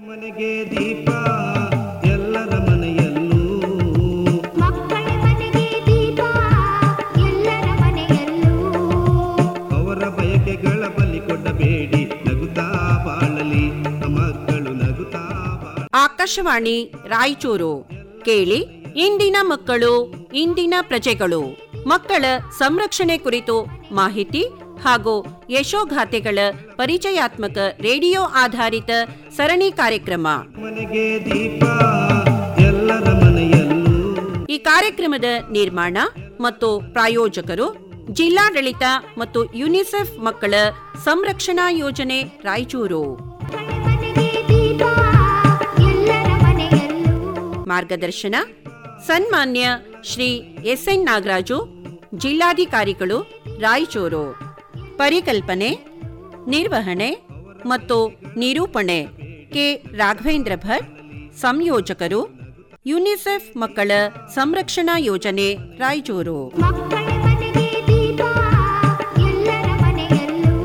ಮನೆಗೆ ದೀಪ ಎಲ್ಲರ ಮನೆಯಲ್ಲೂ ಮಕ್ಕಳ ಮನೆಗೆ ದೀಪ ಎಲ್ಲರ ಮನೆಯಲ್ಲೂ ಅವರ ಬಯಕೆಗಳ ಬಲಿ ಕೊಡಬೇಡಿ ನಗುತ್ತಾ ಬಾಳಲಿ ಮಕ್ಕಳು ನಗುತ್ತಾ ಬಾಳ ಆಕಾಶವಾಣಿ ರಾಯಚೂರು ಕೇಳಿ ಇಂದಿನ ಮಕ್ಕಳು ಇಂದಿನ ಪ್ರಜೆಗಳು ಮಕ್ಕಳ ಸಂರಕ್ಷಣೆ ಕುರಿತು ಮಾಹಿತಿ ಹಾಗೂ ಯಶೋಗಾಥೆಗಳ ಪರಿಚಯಾತ್ಮಕ ರೇಡಿಯೋ ಆಧಾರಿತ ಸರಣಿ ಕಾರ್ಯಕ್ರಮ ಮನೆಗೆ ದೀಪ ಎಲ್ಲರ ಮನೆಯಲ್ಲೂ ಈ ಕಾರ್ಯಕ್ರಮದ ನಿರ್ಮಾಣ ಮತ್ತು ಪ್ರಾಯೋಜಕರು ಜಿಲ್ಲಾಡಳಿತ ಮತ್ತು ಯುನಿಸೆಫ್ ಮಕ್ಕಳ ಸಂರಕ್ಷಣಾ ಯೋಜನೆ ರಾಯಚೂರು ಮಕ್ಕಳ ಮನೆಗೆ ದೀಪ ಎಲ್ಲರ ಮನೆಯಲ್ಲೂ ಮಾರ್ಗದರ್ಶನ ಸನ್ಮಾನ್ಯ ಶ್ರೀ ಎಸ್ ಎನ್ ನಾಗರಾಜು ಜಿಲ್ಲಾಧಿಕಾರಿಗಳು ರಾಯಚೂರು ಪರಿಕಲ್ಪನೆ ನಿರ್ವಹಣೆ ಮತ್ತು ನಿರೂಪಣೆ ಕೆ ರಾಘವೇಂದ್ರ ಭಟ್ ಸಂಯೋಜಕರು ಯುನಿಸೆಫ್ ಮಕ್ಕಳ ಸಂರಕ್ಷಣಾ ಯೋಜನೆ ರಾಯಚೂರು ಮಕ್ಕಳ ಮನೆಗೆ ದೀಪ ಎಲ್ಲರ ಮನೆಯಲ್ಲೂ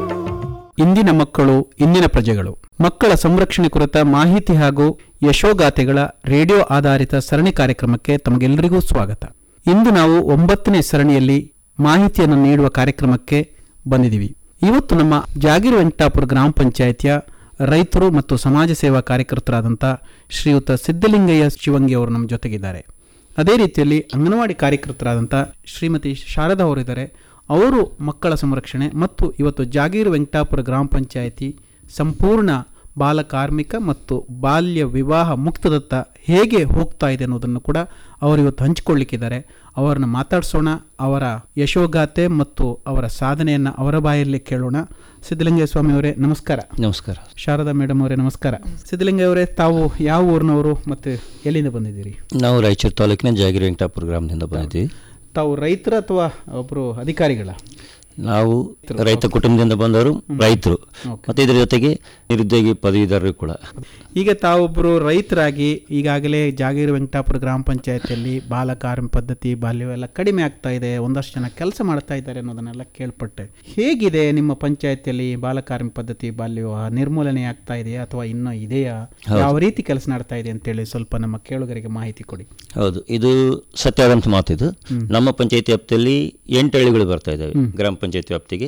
ಇಂದಿನ ಮಕ್ಕಳು ಇಂದಿನ ಪ್ರಜೆಗಳು ಮಕ್ಕಳ ಸಂರಕ್ಷಣೆ ಕುರಿತ ಮಾಹಿತಿ ಹಾಗೂ ಯಶೋಗಾಥೆಗಳ ರೇಡಿಯೋ ಆಧಾರಿತ ಸರಣಿ ಕಾರ್ಯಕ್ರಮಕ್ಕೆ ತಮಗೆಲ್ಲರಿಗೂ ಸ್ವಾಗತ ಇಂದು ನಾವು ಒಂಬತ್ತನೇ ಸರಣಿಯಲ್ಲಿ ಮಾಹಿತಿಯನ್ನು ನೀಡುವ ಕಾರ್ಯಕ್ರಮಕ್ಕೆ ಬಂದಿದ್ದೀವಿ ಇವತ್ತು ನಮ್ಮ ಜಾಗೀರ್ ವೆಂಕಟಾಪುರ ಗ್ರಾಮ ಪಂಚಾಯಿತಿಯ ರೈತರು ಮತ್ತು ಸಮಾಜ ಸೇವಾ ಕಾರ್ಯಕರ್ತರಾದಂಥ ಶ್ರೀಯುತ ಸಿದ್ದಲಿಂಗಯ್ಯ ಶಿವಂಗಿ ಅವರು ನಮ್ಮ ಜೊತೆಗಿದ್ದಾರೆ ಅದೇ ರೀತಿಯಲ್ಲಿ ಅಂಗನವಾಡಿ ಕಾರ್ಯಕರ್ತರಾದಂಥ ಶ್ರೀಮತಿ ಶಾರದಾ ಅವರಿದ್ದಾರೆ ಅವರು ಮಕ್ಕಳ ಸಂರಕ್ಷಣೆ ಮತ್ತು ಇವತ್ತು ಜಾಗೀರ್ ವೆಂಕಟಾಪುರ ಗ್ರಾಮ ಪಂಚಾಯಿತಿ ಸಂಪೂರ್ಣ ಬಾಲ ಕಾರ್ಮಿಕ ಮತ್ತು ಬಾಲ್ಯ ವಿವಾಹ ಮುಕ್ತದತ್ತ ಹೇಗೆ ಹೋಗ್ತಾ ಇದೆ ಅನ್ನೋದನ್ನು ಕೂಡ ಅವರು ಇವತ್ತು ಹಂಚಿಕೊಳ್ಳಿಕ್ಕಿದ್ದಾರೆ ಅವರನ್ನು ಮಾತಾಡಿಸೋಣ ಅವರ ಯಶೋಗಾಥೆ ಮತ್ತು ಅವರ ಸಾಧನೆಯನ್ನು ಅವರ ಬಾಯಲ್ಲಿ ಕೇಳೋಣ ಸಿದ್ದಲಿಂಗಯ್ಯ ಸ್ವಾಮಿ ಅವರೇ ನಮಸ್ಕಾರ ನಮಸ್ಕಾರ ಶಾರದಾ ಮೇಡಮ್ ಅವರೇ ನಮಸ್ಕಾರ ಸಿದ್ದಲಿಂಗಯ್ಯ ಅವರೇ ತಾವು ಯಾವ ಊರಿನವರು ಮತ್ತು ಎಲ್ಲಿಂದ ಬಂದಿದ್ದೀರಿ ನಾವು ರಾಯಚೂರು ತಾಲೂಕಿನ ಜಾಗಿರಿ ವೆಂಕಟಾಪುರ ಗ್ರಾಮದಿಂದ ಬಂದಿದ್ದೀವಿ ತಾವು ರೈತರ ಅಥವಾ ಒಬ್ಬರು ಅಧಿಕಾರಿಗಳ ನಾವು ರೈತ ಕುಟುಂಬದಿಂದ ಬಂದವರು ರೈತರು ಮತ್ತು ಇದರ ಜೊತೆಗೆ ನಿರುದ್ಯೋಗಿ ಪದವೀಧರರು ಕೂಡ ಈಗ ತಾವೊಬ್ಬರು ರೈತರಾಗಿ ಈಗಾಗಲೇ ಜಾಗೀರು ವೆಂಕಟಾಪುರ ಗ್ರಾಮ ಪಂಚಾಯತಿಯಲ್ಲಿ ಬಾಲ ಕಾರ್ಮಿಕ ಪದ್ಧತಿ ಬಾಲ್ಯವೆಲ್ಲ ಕಡಿಮೆ ಆಗ್ತಾ ಇದೆ ಒಂದಷ್ಟು ಜನ ಕೆಲಸ ಮಾಡ್ತಾ ಇದ್ದಾರೆ ಅನ್ನೋದನ್ನೆಲ್ಲ ಕೇಳ್ಪಟ್ಟೆ ಹೇಗಿದೆ ನಿಮ್ಮ ಪಂಚಾಯತಿಯಲ್ಲಿ ಬಾಲ ಕಾರ್ಮಿಕ ಪದ್ಧತಿ ಬಾಲ್ಯ ವಿವಾಹ ನಿರ್ಮೂಲನೆ ಆಗ್ತಾ ಇದೆಯಾ ಅಥವಾ ಇನ್ನೂ ಇದೆಯಾ ಯಾವ ರೀತಿ ಕೆಲಸ ಮಾಡ್ತಾ ಇದೆ ಅಂತೇಳಿ ಸ್ವಲ್ಪ ನಮ್ಮ ಕೇಳುಗರಿಗೆ ಮಾಹಿತಿ ಕೊಡಿ ಹೌದು ಇದು ಸತ್ಯವಾದಂಥ ಮಾತು ಇದು ನಮ್ಮ ಪಂಚಾಯತಿ ವ್ಯಾಪ್ತಿಯಲ್ಲಿ ಎಂಟು ಹಳ್ಳಿಗಳು ಬರ್ತಾ ಇದ್ದಾವೆ ಗ್ರಾಮ ಪಂಚಾಯತಿ ವ್ಯಾಪ್ತಿಗೆ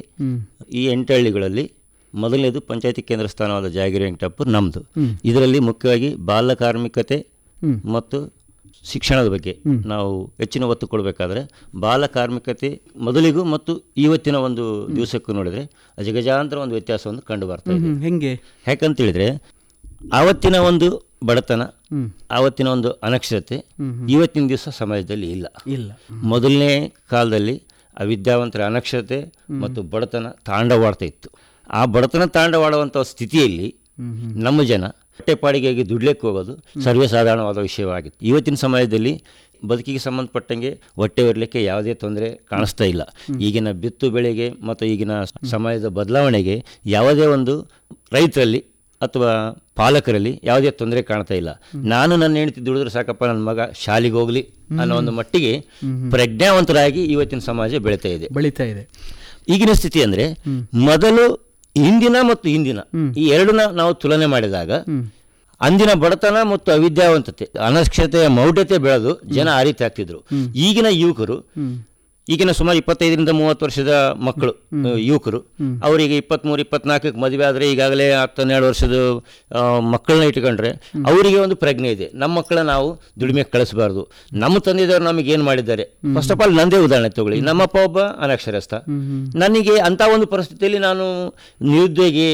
ಈ ಎಂಟು ಹಳ್ಳಿಗಳಲ್ಲಿ ಮೊದಲನೇದು ಪಂಚಾಯತಿ ಕೇಂದ್ರ ಸ್ಥಾನವಾದ ಜಾಗಿರಿ ವೆಂಕಟಾಪುರ ನಮ್ಮದು ಇದರಲ್ಲಿ ಮುಖ್ಯವಾಗಿ ಬಾಲ ಕಾರ್ಮಿಕತೆ ಮತ್ತು ಶಿಕ್ಷಣದ ಬಗ್ಗೆ ನಾವು ಹೆಚ್ಚಿನ ಒತ್ತು ಕೊಡಬೇಕಾದ್ರೆ ಬಾಲ ಕಾರ್ಮಿಕತೆ ಮೊದಲಿಗೂ ಮತ್ತು ಇವತ್ತಿನ ಒಂದು ದಿವಸಕ್ಕೂ ನೋಡಿದ್ರೆ ಅಜಗಜಾಂತರ ಒಂದು ವ್ಯತ್ಯಾಸವನ್ನು ಕಂಡು ಬರ್ತಾ ಇದೆ ಹ್ಮ್, ಹೆಂಗೆ ಯಾಕಂತೇಳಿದ್ರೆ ಆವತ್ತಿನ ಒಂದು ಬಡತನ ಆವತ್ತಿನ ಒಂದು ಅನಕ್ಷರತೆ ಇವತ್ತಿನ ದಿವಸ ಸಮಾಜದಲ್ಲಿ ಇಲ್ಲ ಇಲ್ಲ ಮೊದಲನೇ ಕಾಲದಲ್ಲಿ ಅವಿದ್ಯಾವಂತರ ಅನಕ್ಷರತೆ ಮತ್ತು ಬಡತನ ತಾಂಡವಾಡ್ತಾ ಇತ್ತು ಆ ಬಡತನ ತಾಂಡವಾಡುವಂಥ ಸ್ಥಿತಿಯಲ್ಲಿ ನಮ್ಮ ಜನ ಹೊಟ್ಟೆಪಾಡಿಗೆಗೆ ದುಡ್ಲಿಕ್ಕೆ ಹೋಗೋದು ಸರ್ವೇ ಸಾಧಾರಣವಾದ ವಿಷಯವಾಗಿತ್ತು ಇವತ್ತಿನ ಸಮಯದಲ್ಲಿ ಬದುಕಿಗೆ ಸಂಬಂಧಪಟ್ಟಂಗೆ ಹೊಟ್ಟೆ ಹೊರಲಿಕ್ಕೆ ಯಾವುದೇ ತೊಂದರೆ ಕಾಣಿಸ್ತಾ ಇಲ್ಲ ಈಗಿನ ಬಿತ್ತು ಬೆಳೆಗೆ ಮತ್ತು ಈಗಿನ ಸಮಾಜದ ಬದಲಾವಣೆಗೆ ಯಾವುದೇ ಒಂದು ರೈತರಲ್ಲಿ ಅಥವಾ ಪಾಲಕರಲ್ಲಿ ಯಾವುದೇ ತೊಂದರೆ ಕಾಣ್ತಾ ಇಲ್ಲ ನಾನು ನನ್ನ ಹೆಂಡತಿ ದುಡಿದ್ರೆ ಸಾಕಪ್ಪ ನನ್ನ ಮಗ ಶಾಲೆಗೆ ಹೋಗ್ಲಿ ಅನ್ನೋ ಒಂದು ಮಟ್ಟಿಗೆ ಪ್ರಜ್ಞಾವಂತರಾಗಿ ಇವತ್ತಿನ ಸಮಾಜ ಬೆಳೀತಾ ಇದೆ ಬೆಳೀತಾ ಇದೆ ಈಗಿನ ಸ್ಥಿತಿ ಅಂದ್ರೆ ಮೊದಲು ಹಿಂದಿನ ಮತ್ತು ಇಂದಿನ ಈ ಎರಡನ್ನ ನಾವು ತುಲನೆ ಮಾಡಿದಾಗ ಅಂದಿನ ಬಡತನ ಮತ್ತು ಅವಿದ್ಯಾವಂತತೆ ಅನಕ್ಷತೆಯ ಮೌಢ್ಯತೆ ಬೆಳೆದು ಜನ ಆ ರೀತಿ ಆಗ್ತಿದ್ರು ಈಗಿನ ಯುವಕರು ಈಗಿನ ಸುಮಾರು ಇಪ್ಪತ್ತೈದರಿಂದ ಮೂವತ್ತು ವರ್ಷದ ಮಕ್ಕಳು ಆ, ಯುವಕರು ಅವರಿಗೆ ಇಪ್ಪತ್ತ್ಮೂರು ಇಪ್ಪತ್ನಾಲ್ಕಕ್ಕೆ ಮದುವೆ ಆದರೆ ಈಗಾಗಲೇ ಹತ್ತು ಹನ್ನೆರಡು ವರ್ಷದ ಆ, ಮಕ್ಕಳನ್ನ ಇಟ್ಕೊಂಡ್ರೆ ಅವರಿಗೆ ಒಂದು ಪ್ರಜ್ಞೆ ಇದೆ ನಮ್ಮ ಮಕ್ಕಳನ್ನ ನಾವು ದುಡಿಮೆ ಕಳಿಸಬಾರ್ದು ನಮ್ಮ ತಂದೆದವರು ನಮಗೆ ಏನು ಮಾಡಿದ್ದಾರೆ ಫಸ್ಟ್ ಆಫ್ ಆಲ್ ನಂದೇ ಉದಾಹರಣೆ ತಗೊಳ್ಳಿ ನಮ್ಮಪ್ಪ ಒಬ್ಬ ಅನಕ್ಷರಸ್ಥ ನನಗೆ ಅಂಥ ಒಂದು ಪರಿಸ್ಥಿತಿಯಲ್ಲಿ ನಾನು ನಿರುದ್ಯೋಗಿ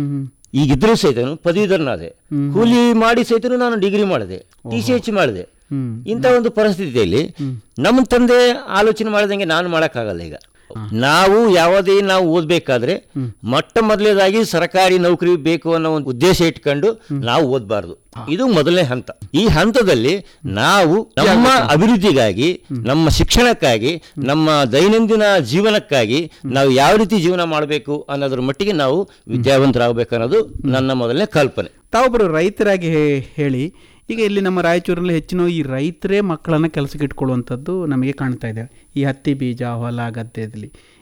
ಈಗಿದ್ರೂ ಸಹಿತನು ಪದವೀಧರನಾದೆ ಕೂಲಿ ಮಾಡಿ ಸಹಿತನು ನಾನು ಡಿಗ್ರಿ ಮಾಡಿದೆ ಟಿ ಸಿ ಎಚ್ ಮಾಡಿದೆ ಇಂಥ ಒಂದು ಪರಿಸ್ಥಿತಿಯಲ್ಲಿ ನಮ್ಮ ತಂದೆ ಆಲೋಚನೆ ಮಾಡಿದಂಗೆ ನಾನು ಮಾಡೋಕ್ಕಾಗಲ್ಲ ಈಗ ನಾವು ಯಾವುದೇ ನಾವು ಓದಬೇಕಾದ್ರೆ ಮೊಟ್ಟ ಮೊದಲನೇದಾಗಿ ಸರ್ಕಾರಿ ನೌಕರಿ ಬೇಕು ಅನ್ನೋ ಒಂದು ಉದ್ದೇಶ ಇಟ್ಕೊಂಡು ನಾವು ಓದಬಾರ್ದು ಇದು ಮೊದಲನೇ ಹಂತ ಈ ಹಂತದಲ್ಲಿ ನಾವು ನಮ್ಮ ಅಭಿವೃದ್ಧಿಗಾಗಿ ನಮ್ಮ ಶಿಕ್ಷಣಕ್ಕಾಗಿ ನಮ್ಮ ದೈನಂದಿನ ಜೀವನಕ್ಕಾಗಿ ನಾವು ಯಾವ ರೀತಿ ಜೀವನ ಮಾಡಬೇಕು ಅನ್ನೋದ್ರ ಮಟ್ಟಿಗೆ ನಾವು ವಿದ್ಯಾವಂತರಾಗಬೇಕು ಅನ್ನೋದು ನನ್ನ ಮೊದಲನೇ ಕಲ್ಪನೆ ತಾವೊಬ್ಬರು ರೈತರಾಗಿ ಹೇ- ಹೇಳಿ ಈಗ ಇಲ್ಲಿ ನಮ್ಮ ರಾಯಚೂರಲ್ಲಿ ಹೆಚ್ಚಿನ ಈ ರೈತರೇ ಮಕ್ಕಳನ್ನು ಕೆಲಸಕ್ಕೆ ಇಟ್ಕೊಳ್ಳುವಂಥದ್ದು ನಮಗೆ ಕಾಣ್ತಾ ಇದೆ ಈ ಹತ್ತಿ ಬೀಜ ಹೊಲ ಗದ್ದೆಯಲ್ಲಿ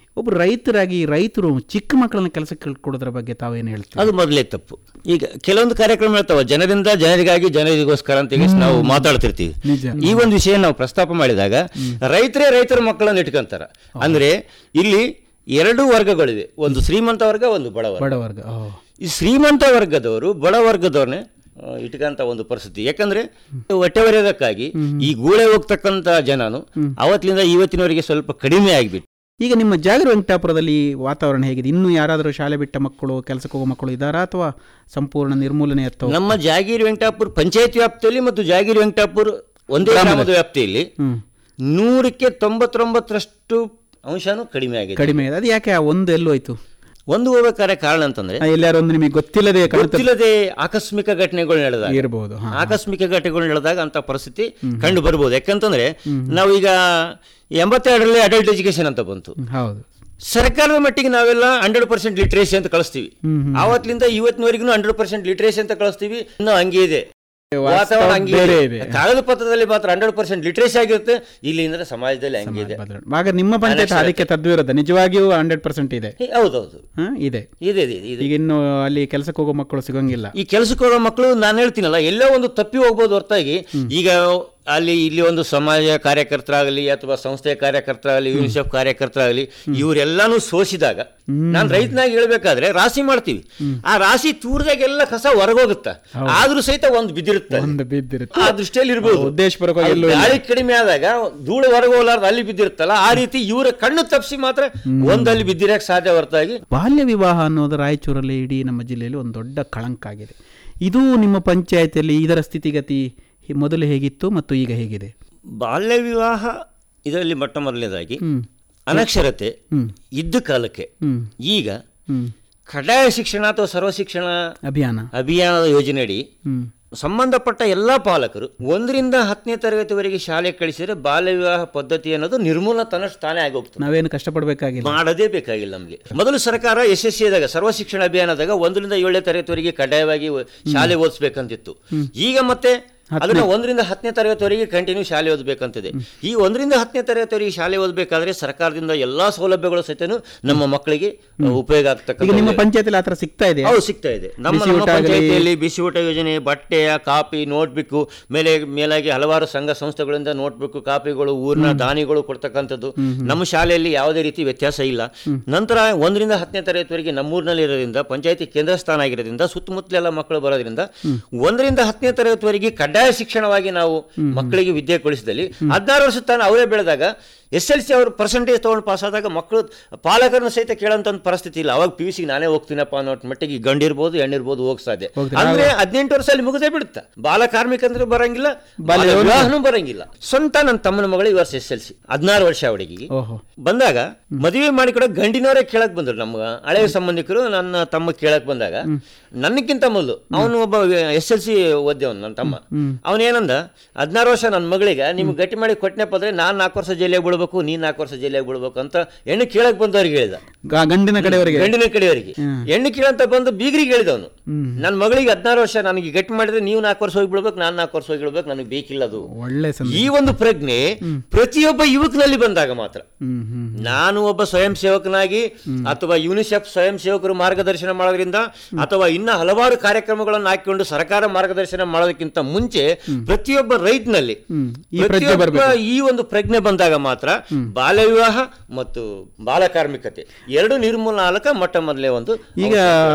ಒಬ್ಬ ರೈತರಾಗಿ ರೈತರು ಚಿಕ್ಕ ಮಕ್ಕಳನ್ನ ಕೆಲಸಕ್ಕೆ ಕೊಡೋದ್ರ ಬಗ್ಗೆ ತಾವೇನು ಹೇಳ್ತೀವಿ ಅದು ಮೊದಲೇ ತಪ್ಪು ಈಗ ಕೆಲವೊಂದು ಕಾರ್ಯಕ್ರಮ ಇರ್ತಾವ ಜನರಿಂದ ಜನರಿಗಾಗಿ ಜನರಿಗೋಸ್ಕರ ಅಂತ ಹೇಳಿ ನಾವು ಮಾತಾಡ್ತಿರ್ತೀವಿ ನಿಜ. ಈ ಒಂದು ವಿಷಯ ನಾವು ಪ್ರಸ್ತಾಪ ಮಾಡಿದಾಗ ರೈತರೇ ರೈತರ ಮಕ್ಕಳನ್ನ ಇಟ್ಕೊಂತಾರ ಅಂದ್ರೆ ಇಲ್ಲಿ ಎರಡು ವರ್ಗಗಳಿವೆ ಒಂದು ಶ್ರೀಮಂತ ವರ್ಗ ಒಂದು ಬಡ ವರ್ಗ ಬಡವರ್ಗ ಓ ಈ ಶ್ರೀಮಂತ ವರ್ಗದವರು ಬಡ ವರ್ಗದವ್ರನ್ನೇ ಆ, ಇಟ್ಕಂತ ಒಂದು ಪರಿಸ್ಥಿತಿ ಯಾಕಂದ್ರೆ ಹೊಟ್ಟೆ ಹೊರೆಯೋದಕ್ಕಾಗಿ ಈ ಗೂಳೆ ಹೋಗ್ತಕ್ಕಂತ ಜನನು ಅವತ್ತಿನಿಂದ ಇವತ್ತಿನವರೆಗೆ ಸ್ವಲ್ಪ ಕಡಿಮೆ ಆಗಿಬಿಟ್ಟು ಈಗ ನಿಮ್ಮ ಜಾಗರ ವೆಂಕಟಾಪುರದಲ್ಲಿ ವಾತಾವರಣ ಹೇಗಿದೆ ಇನ್ನೂ ಯಾರಾದರೂ ಶಾಲೆ ಬಿಟ್ಟ ಮಕ್ಕಳು ಕೆಲಸಕ್ಕೆ ಹೋಗೋ ಮಕ್ಕಳು ಇದ್ದಾರಾ ಅಥವಾ ಸಂಪೂರ್ಣ ನಿರ್ಮೂಲನೆ ಅಥವಾ ನಮ್ಮ ಜಾಗೀರ್ ವೆಂಕಟಾಪುರ ಪಂಚಾಯತ್ ವ್ಯಾಪ್ತಿಯಲ್ಲಿ ಮತ್ತು ಜಾಗೀರ್ ವೆಂಕಟಾಪುರ ಒಂದೇ ಗ್ರಾಮದ ವ್ಯಾಪ್ತಿಯಲ್ಲಿ ಹ್ಮ್ ನೂರಕ್ಕೆ ತೊಂಬತ್ತೊಂಬತ್ತರಷ್ಟು ಅಂಶನೂ ಕಡಿಮೆ ಆಗಿದೆ ಕಡಿಮೆ ಇದೆ ಅದು ಯಾಕೆ ಆ ಒಂದು ಎಲ್ಲೋಯ್ತು ಒಂದು ಹೋಗ್ಬೇಕಾದ್ರೆ ಕಾರಣ ಅಂತಂದ್ರೆ ಆ, ಎಲ್ಲಾರು ಒಂದು ನಿಮಗೆ ಗೊತ್ತಿಲ್ಲದೆ ಕಾಣುತ್ತ ಗೊತ್ತಿಲ್ಲದೆ ಆಕಸ್ಮಿಕ ಘಟನೆಗಳು ನಡೆದಾಗ ಇರಬಹುದು ಹಾ ಆಕಸ್ಮಿಕ ಘಟನೆಗಳು ನಡೆದಾಗ ಅಂತ ಪರಿಸ್ಥಿತಿ ಕಂಡು ಬರ್ಬೋದು ಯಾಕಂತಂದ್ರೆ ನಾವೀಗ ಎಂಬತ್ತೆರಡರಲ್ಲಿ ಅಡಲ್ಟ್ ಎಜುಕೇಶನ್ ಅಂತ ಬಂತು ಹೌದು ಸರ್ಕಾರದ ಮಟ್ಟಿಗೆ ನಾವೆಲ್ಲ ಹಂಡ್ರೆಡ್ ಪರ್ಸೆಂಟ್ ಲಿಟ್ರೇಸಿ ಅಂತ ಕಳಿಸ್ತೀವಿ ಆವತ್ತಿನಿಂದ ಇವತ್ತಿನವರೆಗೂ ಹಂಡ್ರೆಡ್ ಪರ್ಸೆಂಟ್ ಲಿಟ್ರೇಸಿ ಅಂತ ಕಳಿಸ್ತೀವಿ ಇನ್ನೂ ಹಂಗೆ ಇದೆ ವಾತಾವರಣ ಹಂಗೆ ಬೇರೆ ಇದೆ. ಇದೆ. ಕಾಗದ ಪತ್ರದಲ್ಲಿ ಮಾತ್ರ ಹಂಡ್ರೆಡ್ ಪರ್ಸೆಂಟ್ ಲಿಟ್ರೇಸಿ ಆಗಿರುತ್ತೆ ಇಲ್ಲಿ ಅಂದ್ರೆ ಸಮಾಜದಲ್ಲಿ ಹಂಗೆ ಇದೆ ಬದಲಾವಣೆ. ಆಗ ನಿಮ್ಮ ಪಂಚಾಯತ್ ಅದಕ್ಕೆ ತದ್ವಿರೋಧ ನಿಜವಾಗಿಯೂ ಹಂಡ್ರೆಡ್ ಪರ್ಸೆಂಟ್ ಇದೆ ಹೇ, ಹೌದೌದು ಹಾ ಇದೆ ಇದೆ ಇದೆ ಇದೆ ಈಗ ಇನ್ನು ಅಲ್ಲಿ ಕೆಲಸಕ್ಕೆ ಹೋಗೋ ಮಕ್ಕಳು ಸಿಗಂಗಿಲ್ಲ ಈ ಕೆಲಸಕ್ಕೆ ಹೋಗೋ ಮಕ್ಕಳು ನಾನು ಹೇಳ್ತೀನಲ್ಲ ಎಲ್ಲೋ ಒಂದು ತಪ್ಪಿ ಹೋಗ್ಬೋದು ಹೊರತಾಗಿ ಈಗ ಅಲ್ಲಿ ಇಲ್ಲಿ ಒಂದು ಸಮಾಜ ಕಾರ್ಯಕರ್ತರಾಗಲಿ ಅಥವಾ ಸಂಸ್ಥೆಯ ಕಾರ್ಯಕರ್ತರಾಗಲಿ ಯುನಿಸೆಫ್ ಕಾರ್ಯಕರ್ತರಾಗಲಿ ಇವರೆಲ್ಲಾನು ಸೋಸಿದಾಗ ನಾನು ರೈತನಾಗಿ ಹೇಳ್ಬೇಕಾದ್ರೆ ರಾಶಿ ಮಾಡ್ತೀವಿ ಆ ರಾಶಿ ತೂರ್ದಾಗೆಲ್ಲ ಕಸ ಹೊರಗೋಗುತ್ತ ಆದ್ರೂ ಸಹಿತ ಒಂದು ಬಿದ್ದಿರುತ್ತೆ ಅಲ್ಲಿ. ಒಂದು ಬಿದ್ದಿರುತ್ತೆ ಆ ದೃಷ್ಟಿಯಲ್ಲಿ ಇರ್ಬೋದು ಉದ್ದೇಶಪೂರ್ವಕವಾಗಿ ಎಲ್ಲೂ ಅದು ಗಾಳಿ ಕಡಿಮೆ ಆದಾಗ ಧೂಳು ಹೊರಗೆ ಹೋಲಾರ್ದು ಅಲ್ಲಿ ಬಿದ್ದಿರುತ್ತಲ್ಲ ಆ ರೀತಿ ಇವರ ಕಣ್ಣು ತಪ್ಪಿಸಿ ಮಾತ್ರ ಒಂದಲ್ಲಿ ಬಿದ್ದಿರಕ್ಕೆ ಸಾಧ್ಯ ಹೊರತಾಗಿ ಬಾಲ್ಯ ವಿವಾಹ ಅನ್ನೋದು ರಾಯಚೂರಲ್ಲಿ ಇಡೀ ನಮ್ಮ ಜಿಲ್ಲೆಯಲ್ಲಿ ಒಂದು ದೊಡ್ಡ ಕಳಂಕ ಆಗಿದೆ ಇದು ನಿಮ್ಮ ಪಂಚಾಯತಿಯಲ್ಲಿ ಇದರ ಸ್ಥಿತಿಗತಿ ಹಿ- ಮೊದಲು ಹೇಗಿತ್ತು ಮತ್ತು ಈಗ ಹೇಗಿದೆ ಬಾಲ್ಯ ವಿವಾಹ ಇದರಲ್ಲಿ ಮೊಟ್ಟ ಮೊದಲನೇದಾಗಿ ಹ್ಮ್ ಅನಕ್ಷರತೆ ಹ್ಮ್ ಇದ್ದ ಕಾಲಕ್ಕೆ ಹ್ಮ್ ಈಗ ಹ್ಮ್ ಕಡ್ಡಾಯ ಶಿಕ್ಷಣ ಅಥವಾ ಸರ್ವ ಶಿಕ್ಷಣ ಅಭಿಯಾನ ಅಭಿಯಾನದ ಯೋಜನೆಯಡಿ ಹ್ಮ್ ಸಂಬಂಧಪಟ್ಟ ಎಲ್ಲ ಪಾಲಕರು ಒಂದರಿಂದ ಹತ್ತನೇ ತರಗತಿವರೆಗೆ ಶಾಲೆ ಕಳಿಸಿದ್ರೆ ಬಾಲ್ಯ ವಿವಾಹ ಪದ್ಧತಿ ಅನ್ನೋದು ನಿರ್ಮೂಲನ ತನ್ನಷ್ಟು ತಾನೇ ಆಗೋಗ್ತದೆ ನಾವೇನು ಕಷ್ಟಪಡಬೇಕಾಗಿಲ್ಲ ಮಾಡದೇ ಬೇಕಾಗಿಲ್ಲ ನಮಗೆ ಮೊದಲು ಸರ್ಕಾರ ಯಶಸ್ವಿಯಾದಾಗ ಸರ್ವ ಶಿಕ್ಷಣ ಅಭಿಯಾನದಾಗ ಒಂದರಿಂದ ಏಳನೇ ತರಗತಿವರೆಗೆ ಕಡ್ಡಾಯವಾಗಿ ಒ- ಶಾಲೆ ಓದಿಸ್ಬೇಕಂತಿತ್ತು ಈಗ ಮತ್ತೆ ಅದನ್ನ ಒಂದರಿಂದ ಹತ್ತನೇ ತರಗತಿವರೆಗೆ ಕಂಟಿನ್ಯೂ ಶಾಲೆ ಓದಬೇಕಂತಿದೆ ಈ ಒಂದರಿಂದ ಹತ್ತನೇ ತರಗತಿವರೆಗೆ ಶಾಲೆ ಓದಬೇಕಾದ್ರೆ ಸರ್ಕಾರದಿಂದ ಎಲ್ಲಾ ಸೌಲಭ್ಯಗಳು ಸಹಿತನು ನಮ್ಮ ಮಕ್ಕಳಿಗೆ ಉಪಯೋಗ ಈಗ ಆಗ್ತಕ್ಕಂಥ ನಿಮ್ಮ ಪಂಚಾಯತಿಯಲ್ಲಿ ಆ ಥರ ಸಿಗ್ತಾ ಇದೆ ಹೌದು ಸಿಗ್ತಾ ಇದೆ ನಮ್ಮ ಬಿಸಿ ನಮ್ಮ ಊಟ ಆಗಲಿ- ಪಂಚಾಯತಿಯಲ್ಲಿ ಬಿಸಿ ಊಟ ಯೋಜನೆ ಬಟ್ಟೆಯ ಕಾಪಿ ನೋಟ್ಬುಕ್ ಮೇಲೆ ಮೇಲಾಗಿ ಹಲವಾರು ಸಂಘ ಸಂಸ್ಥೆಗಳಿಂದ ನೋಟ್ಬುಕ್ ಕಾಪಿಗಳು ಊರಿನ ದಾನಿಗಳು ಕೊಡ್ತಕ್ಕಂಥದ್ದು ನಮ್ಮ ಶಾಲೆಯಲ್ಲಿ ಯಾವುದೇ ರೀತಿ ವ್ಯತ್ಯಾಸ ಇಲ್ಲ ನಂತರ ಒಂದರಿಂದ ಹತ್ತನೇ ತರಗತಿವರೆಗೆ ನಮ್ಮೂರಿನಲ್ಲಿ ಇರೋದ್ರಿಂದ ಪಂಚಾಯತಿ ಕೇಂದ್ರ ಸ್ಥಾನ ಆಗಿರೋದ್ರಿಂದ ಸುತ್ತಮುತ್ತಲೆಲ್ಲ ಮಕ್ಕಳು ಬರೋದ್ರಿಂದ ಒಂದರಿಂದ ಹತ್ತನೇ ತರಗತಿವರೆಗೆ ಕಡ್ಡಾಯ ಶಿಕ್ಷಣವಾಗಿ ನಾವು ಮಕ್ಕಳಿಗೆ ವಿದ್ಯೆ ಕಳಿಸಿದಲ್ಲಿ ಹದಿನಾರು ವರ್ಷದ ತಾನು ಅವರೇ ಬೆಳೆದಾಗ ಎಸ್ ಎಲ್ ಸಿ ಅವರು ಪರ್ಸೆಂಟೇಜ್ ತೊಗೊಂಡು ಪಾಸ್ ಆದಾಗ ಮಕ್ಕಳು ಪಾಲಕರನ್ನ ಸಹಿತ ಕೇಳೋಂಥ ಒಂದು ಪರಿಸ್ಥಿತಿ ಇಲ್ಲ ಅವಾಗ ಪಿ ಯು ಸಿ ನಾನೇ ಹೋಗ್ತೀನಪ್ಪ ಅನ್ನೋ ಮಟ್ಟಿಗೆ ಗಂಡಿರ್ಬೋದು ಹೆಣ್ಣಿರ್ಬೋದು ಹೋಗ್ ಸಾಧ್ಯ ಹೋಗ್ತಾರೆ. ಅಂದ್ರೆ ಹದಿನೆಂಟು ವರ್ಷದಲ್ಲಿ ಮುಗಿದೇ ಬಿಡುತ್ತೆ ಬಾಲ ಕಾರ್ಮಿಕ ಅಂದ್ರೆ ಬರಂಗಿಲ್ಲ ಬಾಲ ಬಾಲ್ಯ ವಿವಾಹನೂ ಬರಂಗಿಲ್ಲ ಸ್ವಂತ ನನ್ನ ತಮ್ಮನ ಮಗಳು ಈ ವರ್ಷ ಎಸ್ ಎಲ್ ಸಿ ಹದಿನಾರು ವರ್ಷ ಅವಳಿಗೆ ಓಹೋ ಬಂದಾಗ ಮದುವೆ ಮಾಡಿಕೊಡೋ ಗಂಡಿನವರೇ ಕೇಳಕ್ ಬಂದ್ರು ನಮ್ಮ ಹಳೆಯ ಸಂಬಂಧಿಕರು ನನ್ನ ತಮ್ಮ ಕೇಳಕ್ ಬಂದಾಗ ನನಗಿಂತ ಮೊದಲು ಅವನು ಒಬ್ಬ ಎಸ್ ಎಲ್ ಸಿ ಓದ್ಯವನು ನನ್ನ ತಮ್ಮ ಅವನೇನಂದ ಹದಿನಾರು ವರ್ಷ ನನ್ನ ಮಗಳಿಗೆ ನಿಮ್ಗೆ ಗಟ್ಟಿ ಮಾಡಿ ಕೊಟ್ಟನೆಪ್ಪ ಅಂದ್ರೆ ನಾನು ನಾಲ್ಕು ವರ್ಷ ಜೈಲಿಗೆ ಬಿಡ್ಬೇಕು ನೀನ್ ನಾಲ್ಕು ವರ್ಷ ಜೈಲಿಗೆ ಬಿಡ್ಬೇಕು ಅಂತ ಹೆಣ್ಣು ಕೇಳಕ್ ಬಂದವ್ರಿಗೆ ಹೇಳಿದ ಗ- ಗಂಡಿನ ಕಡೆಯವರೆಗೆ ಗಂಡಿನ ಕಡೆಯವರಿಗೆ ಹೆಣ್ಣು ಕೇಳಂತ ಬಂದು ಬೀಗ್ರಿಗೆ ಹೇಳಿದವನು ನನ್ನ ಮಗಳಿಗೆ ಹದಿನಾರು ವರ್ಷ ನನಗೆ ಗಟ್ಟಿ ಮಾಡಿದ್ರೆ ನೀವು ನಾಲ್ಕು ವರ್ಷ ಹೋಗಿ ಬಿಡ್ಬೇಕು ನಾನು ನಾಲ್ಕು ವರ್ಷ ಹೋಗಿ ಬಿಡ್ಬೇಕು ನನಗೆ ಬೇಕಿಲ್ಲ ಅದು ಒಳ್ಳೆ ಸಂದೇಶ ಈ ಒಂದು ಪ್ರಜ್ಞೆ ಪ್ರತಿಯೊಬ್ಬ ಯುವಕನಲ್ಲಿ ಬಂದಾಗ ಮಾತ್ರ ಹ್ಮ್ ಹ್ಮ್ ನಾನು ಒಬ್ಬ ಸ್ವಯಂ ಸೇವಕನಾಗಿ ಅಥವಾ ಯುನಿಸೆಫ್ ಸ್ವಯಂ ಸೇವಕರು ಮಾರ್ಗದರ್ಶನ ಮಾಡೋದ್ರಿಂದ ಅಥವಾ ಇನ್ನ ಹಲವಾರು ಕಾರ್ಯಕ್ರಮಗಳನ್ನು ಹಾಕಿಕೊಂಡು ಸರ್ಕಾರ ಮಾರ್ಗದರ್ಶನ ಮಾಡೋದಕ್ಕಿಂತ ಮುಂಚೆ ಪ್ರತಿಯೊಬ್ಬ ರೈತನಲ್ಲಿ ಹ್ಮ್. ಈ ಪ್ರಜ್ಞೆ ಪ್ರತಿಯೊಬ್ಬ ಬರ್ಬೇಕು. ಈ ಒಂದು ಪ್ರಜ್ಞೆ ಬಂದಾಗ ಮಾತ್ರ ಬಾಲ್ಯ ವಿವಾಹ ಮತ್ತು ಬಾಲ ಕಾರ್ಮಿಕತೆ ಎರಡು ನಿರ್ಮೂಲನ ಆಲಕ ಮೊಟ್ಟ ಮೊದಲೇ ಒಂದು ಈಗ